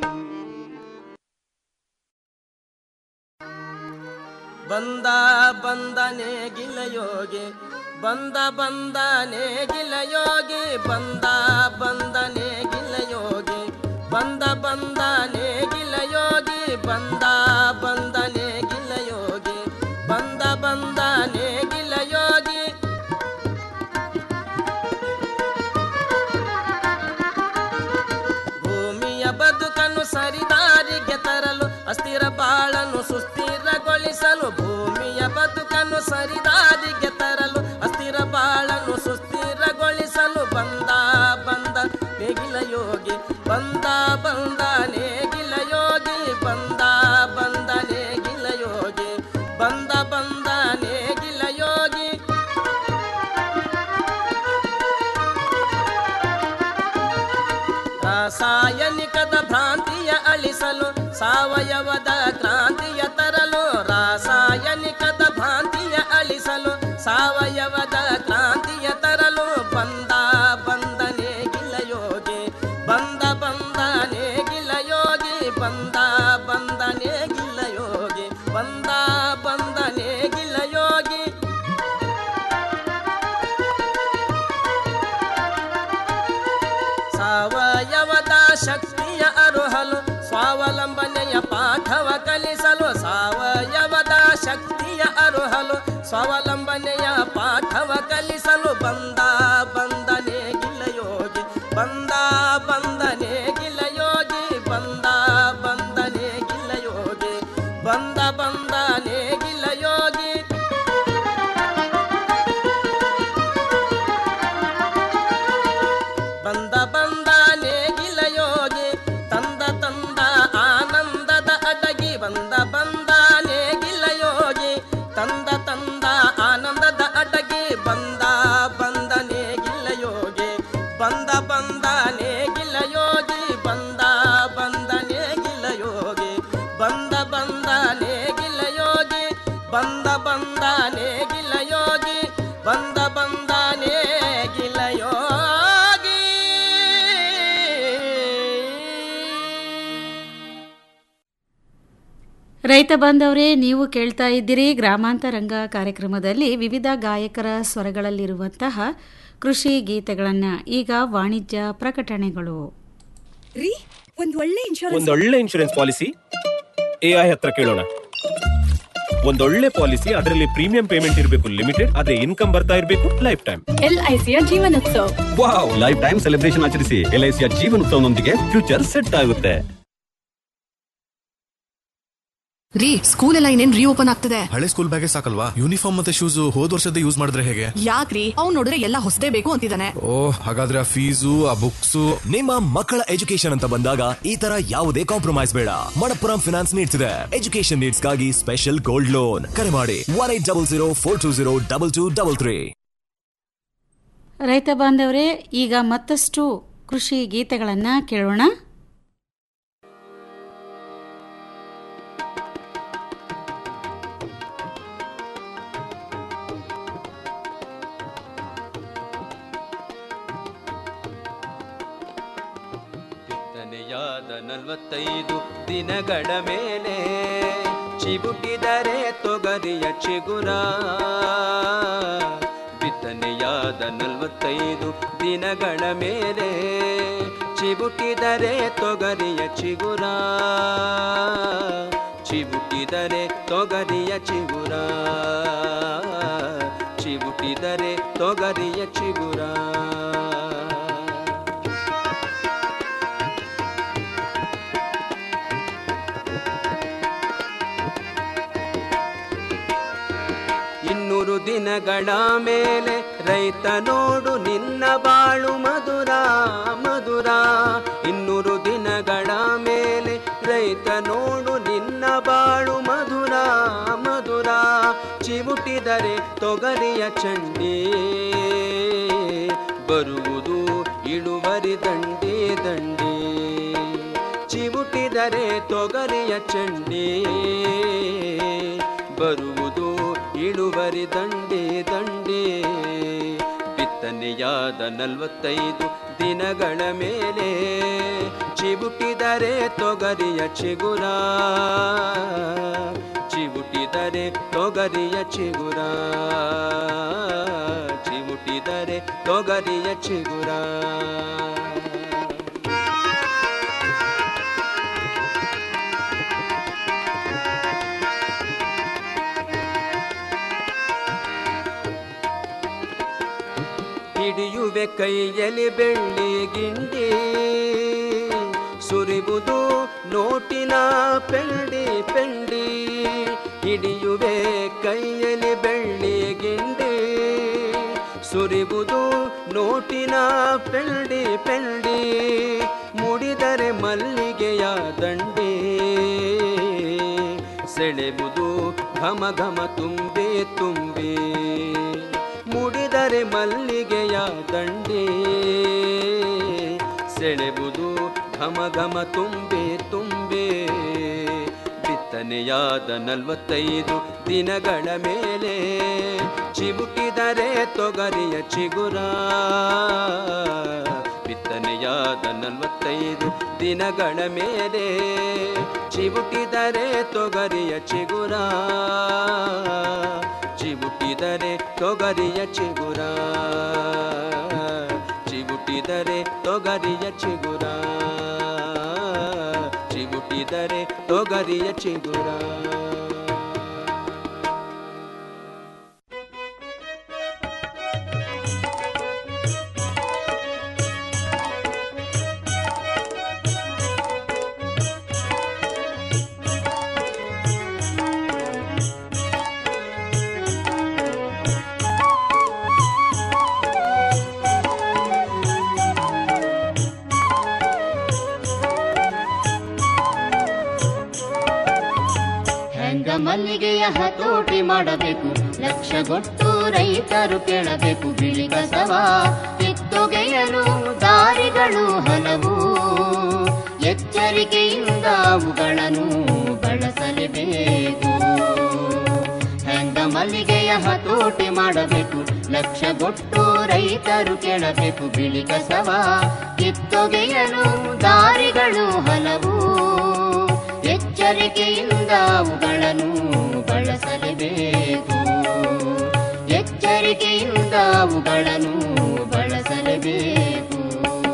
ಬಂದ ಬಂದನೆ ಗಿಲಯೋಗಿ ಬಂದ ಬಂದನೆ ಗಿಲಯೋಗಿ ಬಂದ ಬಂದನೆ ಗಿಲಯೋಗಿ ಬಂದ ಬಂದನೆ ಗಿಲಯೋಗಿ ಬಂದ ಬಂದನೆ ಗಿಲಯೋಗಿ ಬಂದ ಬಂದನೆ ಗಿಲಯೋಗಿ ಭೂಮಿಯ ಬದುಕನ್ನು ಸರಿದಾರಿಗೆ ತರಲು ಅಸ್ಥಿರ ಬಾಳನ್ನು ಸುಸ್ಥಿರಗೊಳಿಸಲು ಭೂಮಿಯ ಬದುಕನ್ನು ಸರಿದಾರಿಗೆ ತರಲು ಅಸ್ಥಿರ ಬಾಳನ್ನು ಸುಸ್ಥಿರಗೊಳಿಸಲು ಬಂದ ಬಂದ ನೇಗಿಲ ಯೋಗಿ ಬಂದ ಬಂದ ನೇಗಿಲ ಯೋಗಿ ಬಂದ ಬಂದ ನೇಗಿಲ ಯೋಗಿ ಬಂದ ಬಂದ ನೇಗಿಲ ಯೋಗಿ ರಾಸಾಯನಿಕದ ಭ್ರಾಂತಿಯ ಅಳಿಸಲು ಸಾವಯವದ ಕ್ರಾಂತಿಯ ತರಲು ರಾಸಾಯನಿಕದ ಭ್ರಾಂತಿಯ ಅಳಿಸಲು ಸಾವಯವದ ಕ್ರಾಂತಿಯ ತರಲು ಬಂದ ಬಂದನೆ ಗಿಲಯೋಗಿ ಬಂದ ಬಂದನೆ ಗಿಲಯೋಗಿ ಬಂದ ಬಂದನೆ ಗಿಲಯೋಗಿ ಬಂದ ಬಂದನೆ ಗಿಲಯೋಗಿ ಸಾವಯವದ ಶಕ್ತಿಯ ಅರುಹಲು ಸ್ವಾವಲಂಬನೆಯ ಪಾಠವ ಕಲಿಸಲು ಸಾವಯವದ ಶಕ್ತಿಯ ಅರುಹಲು ಸ್ವಾವಲಂಬನೆಯ ಪಾಠವ ಕಲಿಸಲು ಬಂದ ಬಂದನೆ ಗಿಲಯೋಗಿ ಬಂದ ಬಂದನೆ ಗಿಲಯೋಗಿ ಬಂದ ಬಂದನೆ ಗಿಲಯೋಗಿ ಬಂದ ಬಂದನೆ ಗಿಲಯೋಗಿ ಬಂದ ಬಂದ ನೇಗಿಲ ಯೋಗಿ ತಂದ ತಂದ ಆನಂದದ ಅಡಗಿ ಬಂದ ಬಂದ ನೇಗಿಲ ಯೋಗಿ ತಂದ ತಂದ ಆನಂದದ ಅಡಗಿ ಬಂದ ಬಂದ ನೇಗಿಲ ಯೋಗಿ ಬಂದ ಬಂದ ನೇಗಿಲ ಯೋಗಿ ಬಂದ ಬಂದ ನೇಗಿಲ ಯೋಗಿ ಬಂದ ಬಂದ ನೇಗಿಲ ಯೋಗಿ ಬಂದ ಬಂದ ನೇಗಿಲ ಯೋಗಿ ಬಂದ ಬಂದ ನೇಗಿಲ ಯೋಗಿ ರೈತ ಬಾಂಧವರೇ ನೀವು ಕೇಳ್ತಾ ಇದ್ದೀರಿ ಗ್ರಾಮಾಂತರಂಗ ಕಾರ್ಯಕ್ರಮದಲ್ಲಿ ವಿವಿಧ ಗಾಯಕರ ಸ್ವರಗಳಲ್ಲಿರುವಂತಹ ಕೃಷಿ ಗೀತೆಗಳನ್ನು ಈಗ ವಾಣಿಜ್ಯ ಪ್ರಕಟಣೆಗಳು ರೀ ಒಂದ್ ಒಳ್ಳೆ ಇನ್ಶೂರೆನ್ಸ್ ಒಂದೊಳ್ಳೆ ಇನ್ಶೂರೆನ್ಸ್ ಪಾಲಿಸಿ ಎಐ ಹತ್ರ ಕೇಳೋಣ ಒಂದೊಳ್ಳೆ ಪಾಲಿಸಿ ಅದರಲ್ಲಿ ಪ್ರೀಮಿಯಂ ಪೇಮೆಂಟ್ ಇರಬೇಕು ಲಿಮಿಟೆಡ್ ಅದೇ ಇನ್ಕಮ್ ಬರ್ತಾ ಇರಬೇಕು ಲೈಫ್ ಟೈಮ್ ಎಲ್ಐಸಿಯ ಜೀವನೋತ್ಸವ ವಾವ್ ಲೈಫ್ ಟೈಮ್ ಸೆಲೆಬ್ರೇಷನ್ ಆಚರಿಸಿ ಎಲ್ಐಸಿಯ ಜೀವನೋತ್ಸವನೊಂದಿಗೆ ಫ್ಯೂಚರ್ ಸೆಟ್ ಆಗುತ್ತೆ ರೀ ಸ್ಕೂಲ್ ಎಲ್ಲ ಇನ್ನೇನ್ ರೀಓಪನ್ ಆಗ್ತದೆ ಹಳೆ ಸ್ಕೂಲ್ ಬ್ಯಾಗೇ ಸಾಕಲ್ವಾ ಯೂನಿಫಾರ್ಮ್ ಮತ್ತೆ ಶೂಸ್ ಹೋದ್ ವರ್ಷದ ಯೂಸ್ ಮಾಡಿದ್ರೆ ಹೇಗೆ ಯಾಕ್ರಿ ಅವ್ನ್ ನೋಡಿದ್ರೆ ಎಲ್ಲ ಹೊಸದೇ ಬೇಕು ಅಂತಿದ್ದಾನೆ ಓ ಹಾಗಾದ್ರೆ ಆ ಫೀಸು ಆ ಬುಕ್ಸ್ ನಿಮ್ಮ ಮಕ್ಕಳ ಎಜುಕೇಶನ್ ಅಂತ ಬಂದಾಗ ಈ ತರ ಯಾವುದೇ ಕಾಂಪ್ರಮೈಸ್ ಬೇಡ ಮಣಪ್ಪುರಂ ಫಿನಾನ್ಸ್ ನೀಡ್ಸ್ ಇದೆ ಎಜುಕೇಶನ್ ನೀಡ್ಸ್ ಗಾಗಿ ಸ್ಪೆಷಲ್ ಗೋಲ್ಡ್ ಲೋನ್ ಕರೆ ಮಾಡಿ one eight double zero four two zero double two double three ರೈತ ಬಾಂಧವರೇ ಈಗ ಮತ್ತಷ್ಟು ಕೃಷಿ ಗೀತೆಗಳನ್ನು ಕೇಳೋಣ ಬಿತ್ತನೆಯಾದ ನಲವತ್ತೈದು ದಿನಗಳ ಮೇಲೆ ಚಿಬುಟಿದರೆ ತೊಗರಿ ತೊಗರಿಯ ಚಿಗುರ ಬಿತ್ತನೆಯಾದ ನಲವತ್ತೈದು ದಿನಗಳ ಮೇಲೆ ಚಿಬುಟಿದರೆ ತೊಗರಿಯ ಚಿಗುರ ಚಿಬುಟಿದರೆ ತೊಗರಿಯ ಚಿಗುರ ಚಿಬುಟಿದರೆ ತೊಗರಿಯ ಚಿಗುರ ಇನ್ನೂರು ದಿನಗಳ ಮೇಲೆ ರೈತ ನೋಡು ನಿನ್ನ ಬಾಳು ಮಧುರ ಮಧುರ ಇನ್ನೂರು ದಿನಗಳ ಮೇಲೆ ರೈತ ನೋಡು ನಿನ್ನ ಬಾಳು ಮಧುರ ಮಧುರ ಚಿವುಟಿದರೆ ತೊಗರಿಯ ಚಂಡಿ ಬರುವುದು ಇಳುವರಿ ದಂಡಿ ದಂಡಿ ಚಿವುಟಿದರೆ ತೊಗರಿಯ ಚಂಡಿ ಬರುವುದು ಇಳುವರಿ ದಂಡೆ ದಂಡೆ ಬಿತ್ತನೆಯಾದ ನಲವತ್ತೈದು ದಿನಗಳ ಮೇಲೆ ಚಿಬುಟಿದರೆ ತೊಗರಿಯ ಚಿಗುರ ಚಿಬುಟಿದರೆ ತೊಗರಿಯ ಚಿಗುರ ಚಿಬುಟಿದರೆ ತೊಗರಿಯ ಚಿಗುರ ಹಿಡಿಯುವೆ ಕೈಯಲ್ಲಿ ಬೆಳ್ಳಿ ಗಿಂಡಿ ಸುರಿಬುದು ನೋಟಿನ ಪೆಂಡಿ ಪೆಂಡಿ ಹಿಡಿಯುವೆ ಕೈಯಲ್ಲಿ ಬೆಳ್ಳಿ ಗಿಂಡಿ ಸುರಿಬುದು ನೋಟಿನ ಪೆಂಡಿ ಪೆಂಡಿ ಮುಡಿದರೆ ಮಲ್ಲಿಗೆಯ ದಂಡಿ ಸೆಳೆಬುದು ಘಮ ಘಮ ತುಂಬಿ ತುಂಬಿ ಮುಡಿದರೆ ಮಲ್ಲಿಗೆಯ ದಂಡೆ ಸೆಳೆಬುದು ಘಮ ಘಮ ತುಂಬೆ ತುಂಬೆ ಬಿತ್ತನೆಯಾದ ನಲವತ್ತೈದು ದಿನಗಳ ಮೇಲೆ ಚಿಬುಕಿದರೆ ತೊಗರಿಯ ಚಿಗುರ ಬಿತ್ತನೆಯಾದ ನಲವತ್ತೈದು ದಿನಗಳ ಮೇಲೆ ಚಿಬುಟಿದರೆ ತೊಗರಿಯ ಚಿಗುರ ಚಿಬುಟಿದರೆ ತೊಗರಿಯ ಚಿಗುರ ಚಿಬುಟಿದರೆ ತೊಗರಿಯ ಚಿಗುರ ಚಿಬುಟಿದರೆ ತೊಗರಿಯ ಚಿಗುರ ಹೆಂಗ ಮಲ್ಲಿಗೆಯ ಹತೋಟಿ ಮಾಡಬೇಕು ಲಕ್ಷಗೊಟ್ಟು ರೈತರು ಕೇಳಬೇಕು ಬಿಳಿ ಕಸವ ಕಿತ್ತೊಗೆಯಲು ದಾರಿಗಳು ಹಲವು ಎಚ್ಚರಿಕೆಯಿಂದ ಅವುಗಳನ್ನು ಬಳಸಲೇಬೇಕು ಹೆಂಗ ಮಲ್ಲಿಗೆಯ ಹತೋಟಿ ಮಾಡಬೇಕು ಲಕ್ಷಗೊಟ್ಟು ರೈತರು ಕೇಳಬೇಕು ಬಿಳಿ ಕಸವ ಕಿತ್ತೊಗೆಯಲು ದಾರಿಗಳು ಹಲವು ಎಚ್ಚರಿಕೆಯಿಂದ ಅವುಗಳನ್ನು ಬಳಸಲೇಬೇಕು ಎಚ್ಚರಿಕೆಯಿಂದ ಅವುಗಳನ್ನು ಬಳಸಲೇಬೇಕು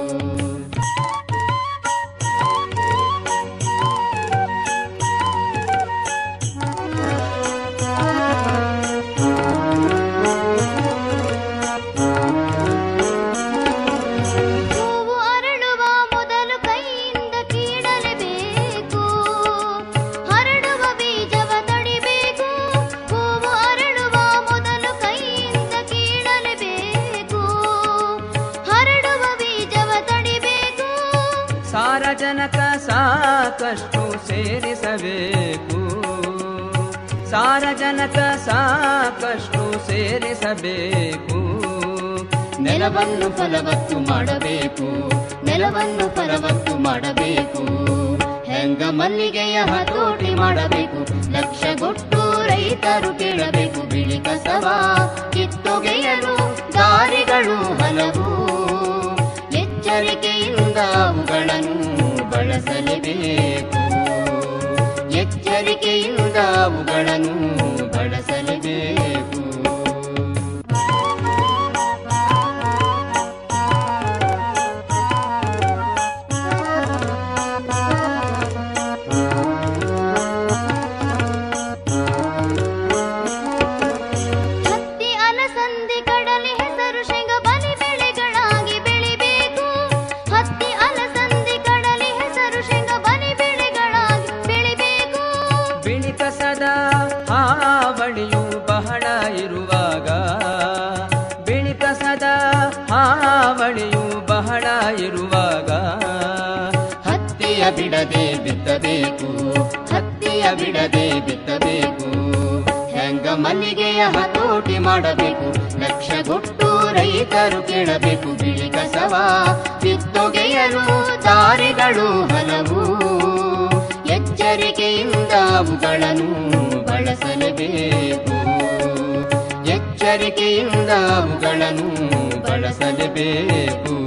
ಹೂವು ಅರಳುವ ಮೊದಲು ಕೈಯಿಂದ ಕೀಳಲೇಬೇಕು ಹರಡುವ ಬೀಜವ ತಡಿಬೇಕು ಹೂವು ಅರಳುವ ಮೊದಲು ಕೈಯಿಂದ ಕೀಳಲೇಬೇಕು ಹರಡುವ ಬೀಜವ ತಡಿಬೇಕು ಸಾರಜನಕ ಸಾಕಷ್ಟು ಸೇರಿಸಬೇಕು ಸಾರಜನಕ ಸಾಕಷ್ಟು ಸೇರಿಸಬೇಕು ನೆಲವನ್ನು ಫಲವತ್ತು ಮಾಡಬೇಕು ನೆಲವನ್ನು ಫಲವತ್ತು ಮಾಡಬೇಕು ಹೆಂಗ ಮಲ್ಲಿಗೆಯ ಹತೋಟಿ ಮಾಡಬೇಕು ಲಕ್ಷಗೊಟ್ಟು ರೈತರು ಕೇಳಬೇಕು ಬಿಳಿ ಕಸವ ಕಿತ್ತೊಗೆಯಲು ದಾರಿಗಳು ಹಲವು ಎಚ್ಚರಿಕೆಯಿಂದ ಅವುಗಳನ್ನು ಬಳಸಲೇಬೇಕು ಎಚ್ಚರಿಕೆಯಿಂದ ಅವುಗಳನ್ನು ಬಳಸ ಹಾವಳಿಯು ಬಹಳ ಇರುವಾಗ ಬಿಳಿ ಕಸದ ಹಾವಳಿಯು ಬಹಳ ಇರುವಾಗ ಹತ್ತಿಯ ಬಿಡದೆ ಬಿತ್ತಬೇಕು ಹತ್ತಿಯ ಬಿಡದೆ ಬಿತ್ತಬೇಕು ಹೆಂಗ ಮಲ್ಲಿಗೆಯ ಹತೋಟಿ ಮಾಡಬೇಕು ಲಕ್ಷಗೊಟ್ಟು ರೈತರು ಕೇಳಬೇಕು ಬಿಳಿ ಕಸವ ಕಿತ್ತೊಗೆಯಲು ದಾರಿಗಳು ಹಲವು ಎಚ್ಚರಿಕೆಯಿಂದ ಅವುಗಳನ್ನು ಬಳಸಲೇಬೇಕು ಎಚ್ಚರಿಕೆಯಿಂದ ಅವುಗಳನ್ನು ಬಳಸಲೇಬೇಕು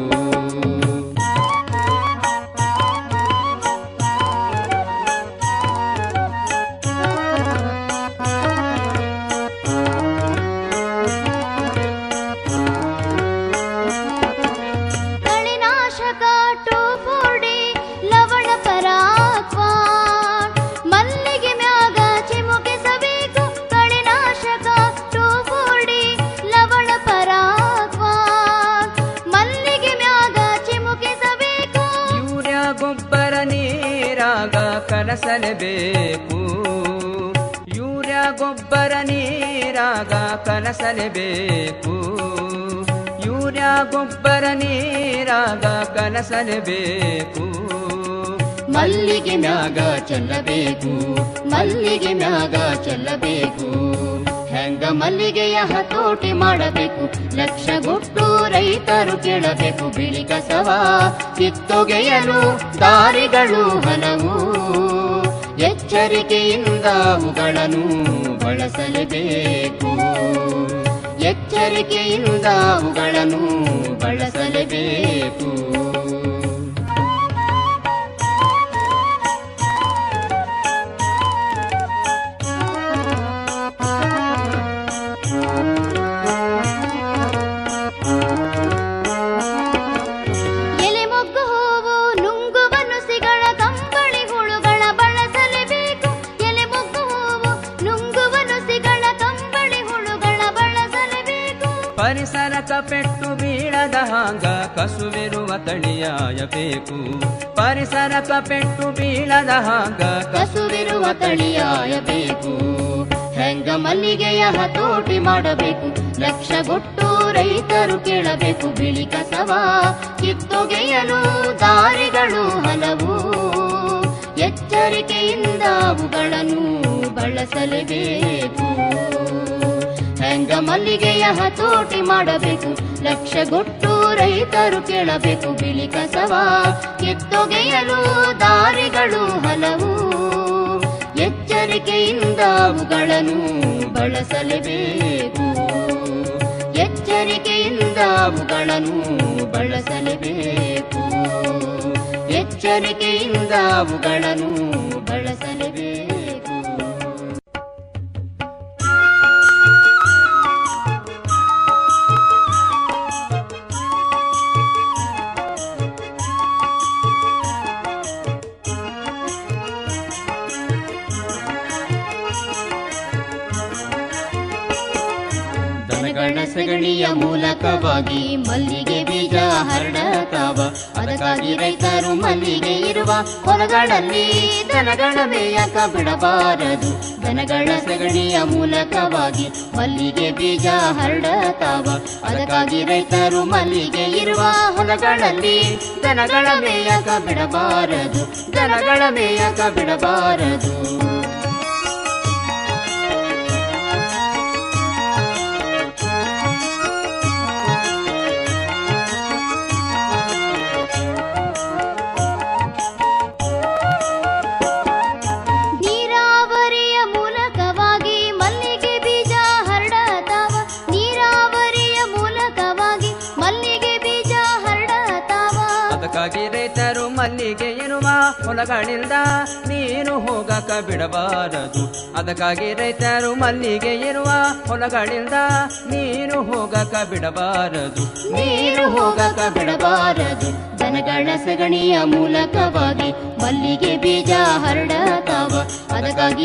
ಕಳೆನಾಶಕ ಟೋಫೋಡಿ ಲವಣ ಪರಾಕ್ವಾನ್ ಮಲ್ಲಿಗೆ ಮ್ಯಾಗ ಚಿಮುಕಿಸಬೇಕು ಕಳೆನಾಶಕ ಟೋಫೋಡಿ ಲವಣ ಪರಾಕ್ವಾನ್ ಮಲ್ಲಿಗೆ ಮ್ಯಾಗ ಚಿಮುಕಿಸಬೇಕು ಯೂರಿಯಾ ಗೊಬ್ಬರ ನೀರಾಗ ಕಲಸಲೇಬೇಕು ಯೂರಿಯಾ ಗೊಬ್ಬರ ನೀರಾಗ ಕಲಸಲೇಬೇಕು ಯೂರಿಯಾ ಗೊಬ್ಬರ ನೀರಾಗ ಕಲಸಲೇಬೇಕು ಮಲ್ಲಿಗೆ ಮ್ಯಾಗ ಚೆಲ್ಲಬೇಕು ಮಲ್ಲಿಗೆ ಮ್ಯಾಗ ಚೆಲ್ಲಬೇಕು ಹೆಂಗ ಮಲ್ಲಿಗೆಯ ಹತೋಟಿ ಮಾಡಬೇಕು ಲಕ್ಷಗೊಟ್ಟು ರೈತರು ಕೇಳಬೇಕು ಬಿಳಿ ಕಸವ ಕಿತ್ತೊಗೆಯಲು ದಾರಿಗಳು ಹಲವು ಎಚ್ಚರಿಕೆಯಿಂದ ಅವುಗಳನ್ನು ಬಳಸಲೇಬೇಕು ಎಚ್ಚರಿಕೆಯಿಂದ ಅವುಗಳನ್ನು ಬಳಸಲೇಬೇಕು ಎಲೆ ಮೊಗ್ಗು ಹೂವು ನುಂಗುವ ನುಸಿಗಳ ಕಂಬಳಿ ಹುಳುಗಳ ಬಳಸಲೇಬೇಕು ಎಲೆ ಮೊಗ್ಗು ಹೂವು ನುಂಗುವ ನುಸಿಗಳ ಕಂಬಳಿ ಹುಳುಗಳ ಬಳಸಲೇಬೇಕು ಪರಿಸರಕ ಪೆಟ್ಟು ಬೀಳದ ಹಾಂಗ ಕಸುವಿರುವ ತಳಿಯಾಯಬೇಕು ಪರಿಸರಕ ಪೆಟ್ಟು ಬೀಳದ ಹಾಂಗ ಕಸುವಿರುವ ತಳಿಯಾಯಬೇಕು ಹೆಂಗ ಮಲ್ಲಿಗೆಯ ಹತೋಟಿ ಮಾಡಬೇಕು ಲಕ್ಷಗೊಟ್ಟು ರೈತರು ಕೇಳಬೇಕು ಬಿಳಿ ಕಸವ ಕಿತ್ತೊಗೆಯಲು ದಾರಿಗಳು ಹಲವು ಎಚ್ಚರಿಕೆಯಿಂದ ಅವುಗಳನ್ನು ಬಳಸಲೇಬೇಕು ಹೆಂಗ ಮಲ್ಲಿಗೆಯ ಹತೋಟಿ ಮಾಡಬೇಕು ಲಕ್ಷಗೊಟ್ಟು ರೈತರು ಕೇಳಬೇಕು ಬಿಳಿ ಕಸವ ಕಿತ್ತೊಗೆಯಲು ದಾರಿಗಳು ಹಲವು ಎಚ್ಚರಿಕೆಯಿಂದ ಅವುಗಳನ್ನು ಬಳಸಲೇಬೇಕು ಎಚ್ಚರಿಕೆಯಿಂದ ಅವುಗಳನ್ನು ಬಳಸಲೇಬೇಕು ಎಚ್ಚರಿಕೆಯಿಂದ ಅವುಗಳನ್ನು ಬಳಸಲೇಬೇಕು ದನಗಳ ಸಗಣಿಯ ಮೂಲಕವಾಗಿ ಮಲ್ಲಿಗೆ ಬೀಜ ಹರಡತಾವ ಅದಕ್ಕಾಗಿ ರೈತರು ಮಲ್ಲಿಗೆ ಇರುವ ಹೊಲಗಳಲ್ಲಿ ದನಗಳ ಮೇಯಕ ಬಿಡಬಾರದು ದನಗಳ ಸಗಣಿಯ ಮೂಲಕವಾಗಿ ಮಲ್ಲಿಗೆ ಬೀಜ ಹರಡತಾವ ಅದಕ್ಕಾಗಿ ರೈತರು ಮಲ್ಲಿಗೆ ಇರುವ ಹೊಲಗಳಲ್ಲಿ ದನಗಳ ಮೇಯಕ ಬಿಡಬಾರದು ದನಗಳ ಮೇಯಕ ಬಿಡಬಾರದು ನೀರಾವರಿಯ ಮೂಲಕವಾಗಿ ಮಲ್ಲಿಗೆ ಬೀಜ ಹರಡತಾವ ನೀರಾವರಿಯ ಮೂಲಕವಾಗಿ ಮಲ್ಲಿಗೆ ಬೀಜ ಹರಡತಾವ ಅದಕ್ಕಾಗಿ ರೈತರು ಮಲ್ಲಿಗೆ ಇರುವ ಹೊಲಗಳಿಂದ ನೀರು ಹೋಗಕ ಬಿಡಬಾರದು ಅದಕ್ಕಾಗಿ ರೈತರು ಮಲ್ಲಿಗೆ ಇರುವ ಹೊಲಗಳಿಂದ ನೀರು ಹೋಗಕ ಬಿಡಬಾರದು ನೀರು ಹೋಗಕ ಬಿಡಬಾರದು ದನಗಳ ಸಗಣಿಯ ಮೂಲಕವಾಗಿ ಮಲ್ಲಿಗೆ ಬೀಜ ಹರಡತಾವ ಅದಕ್ಕಾಗಿ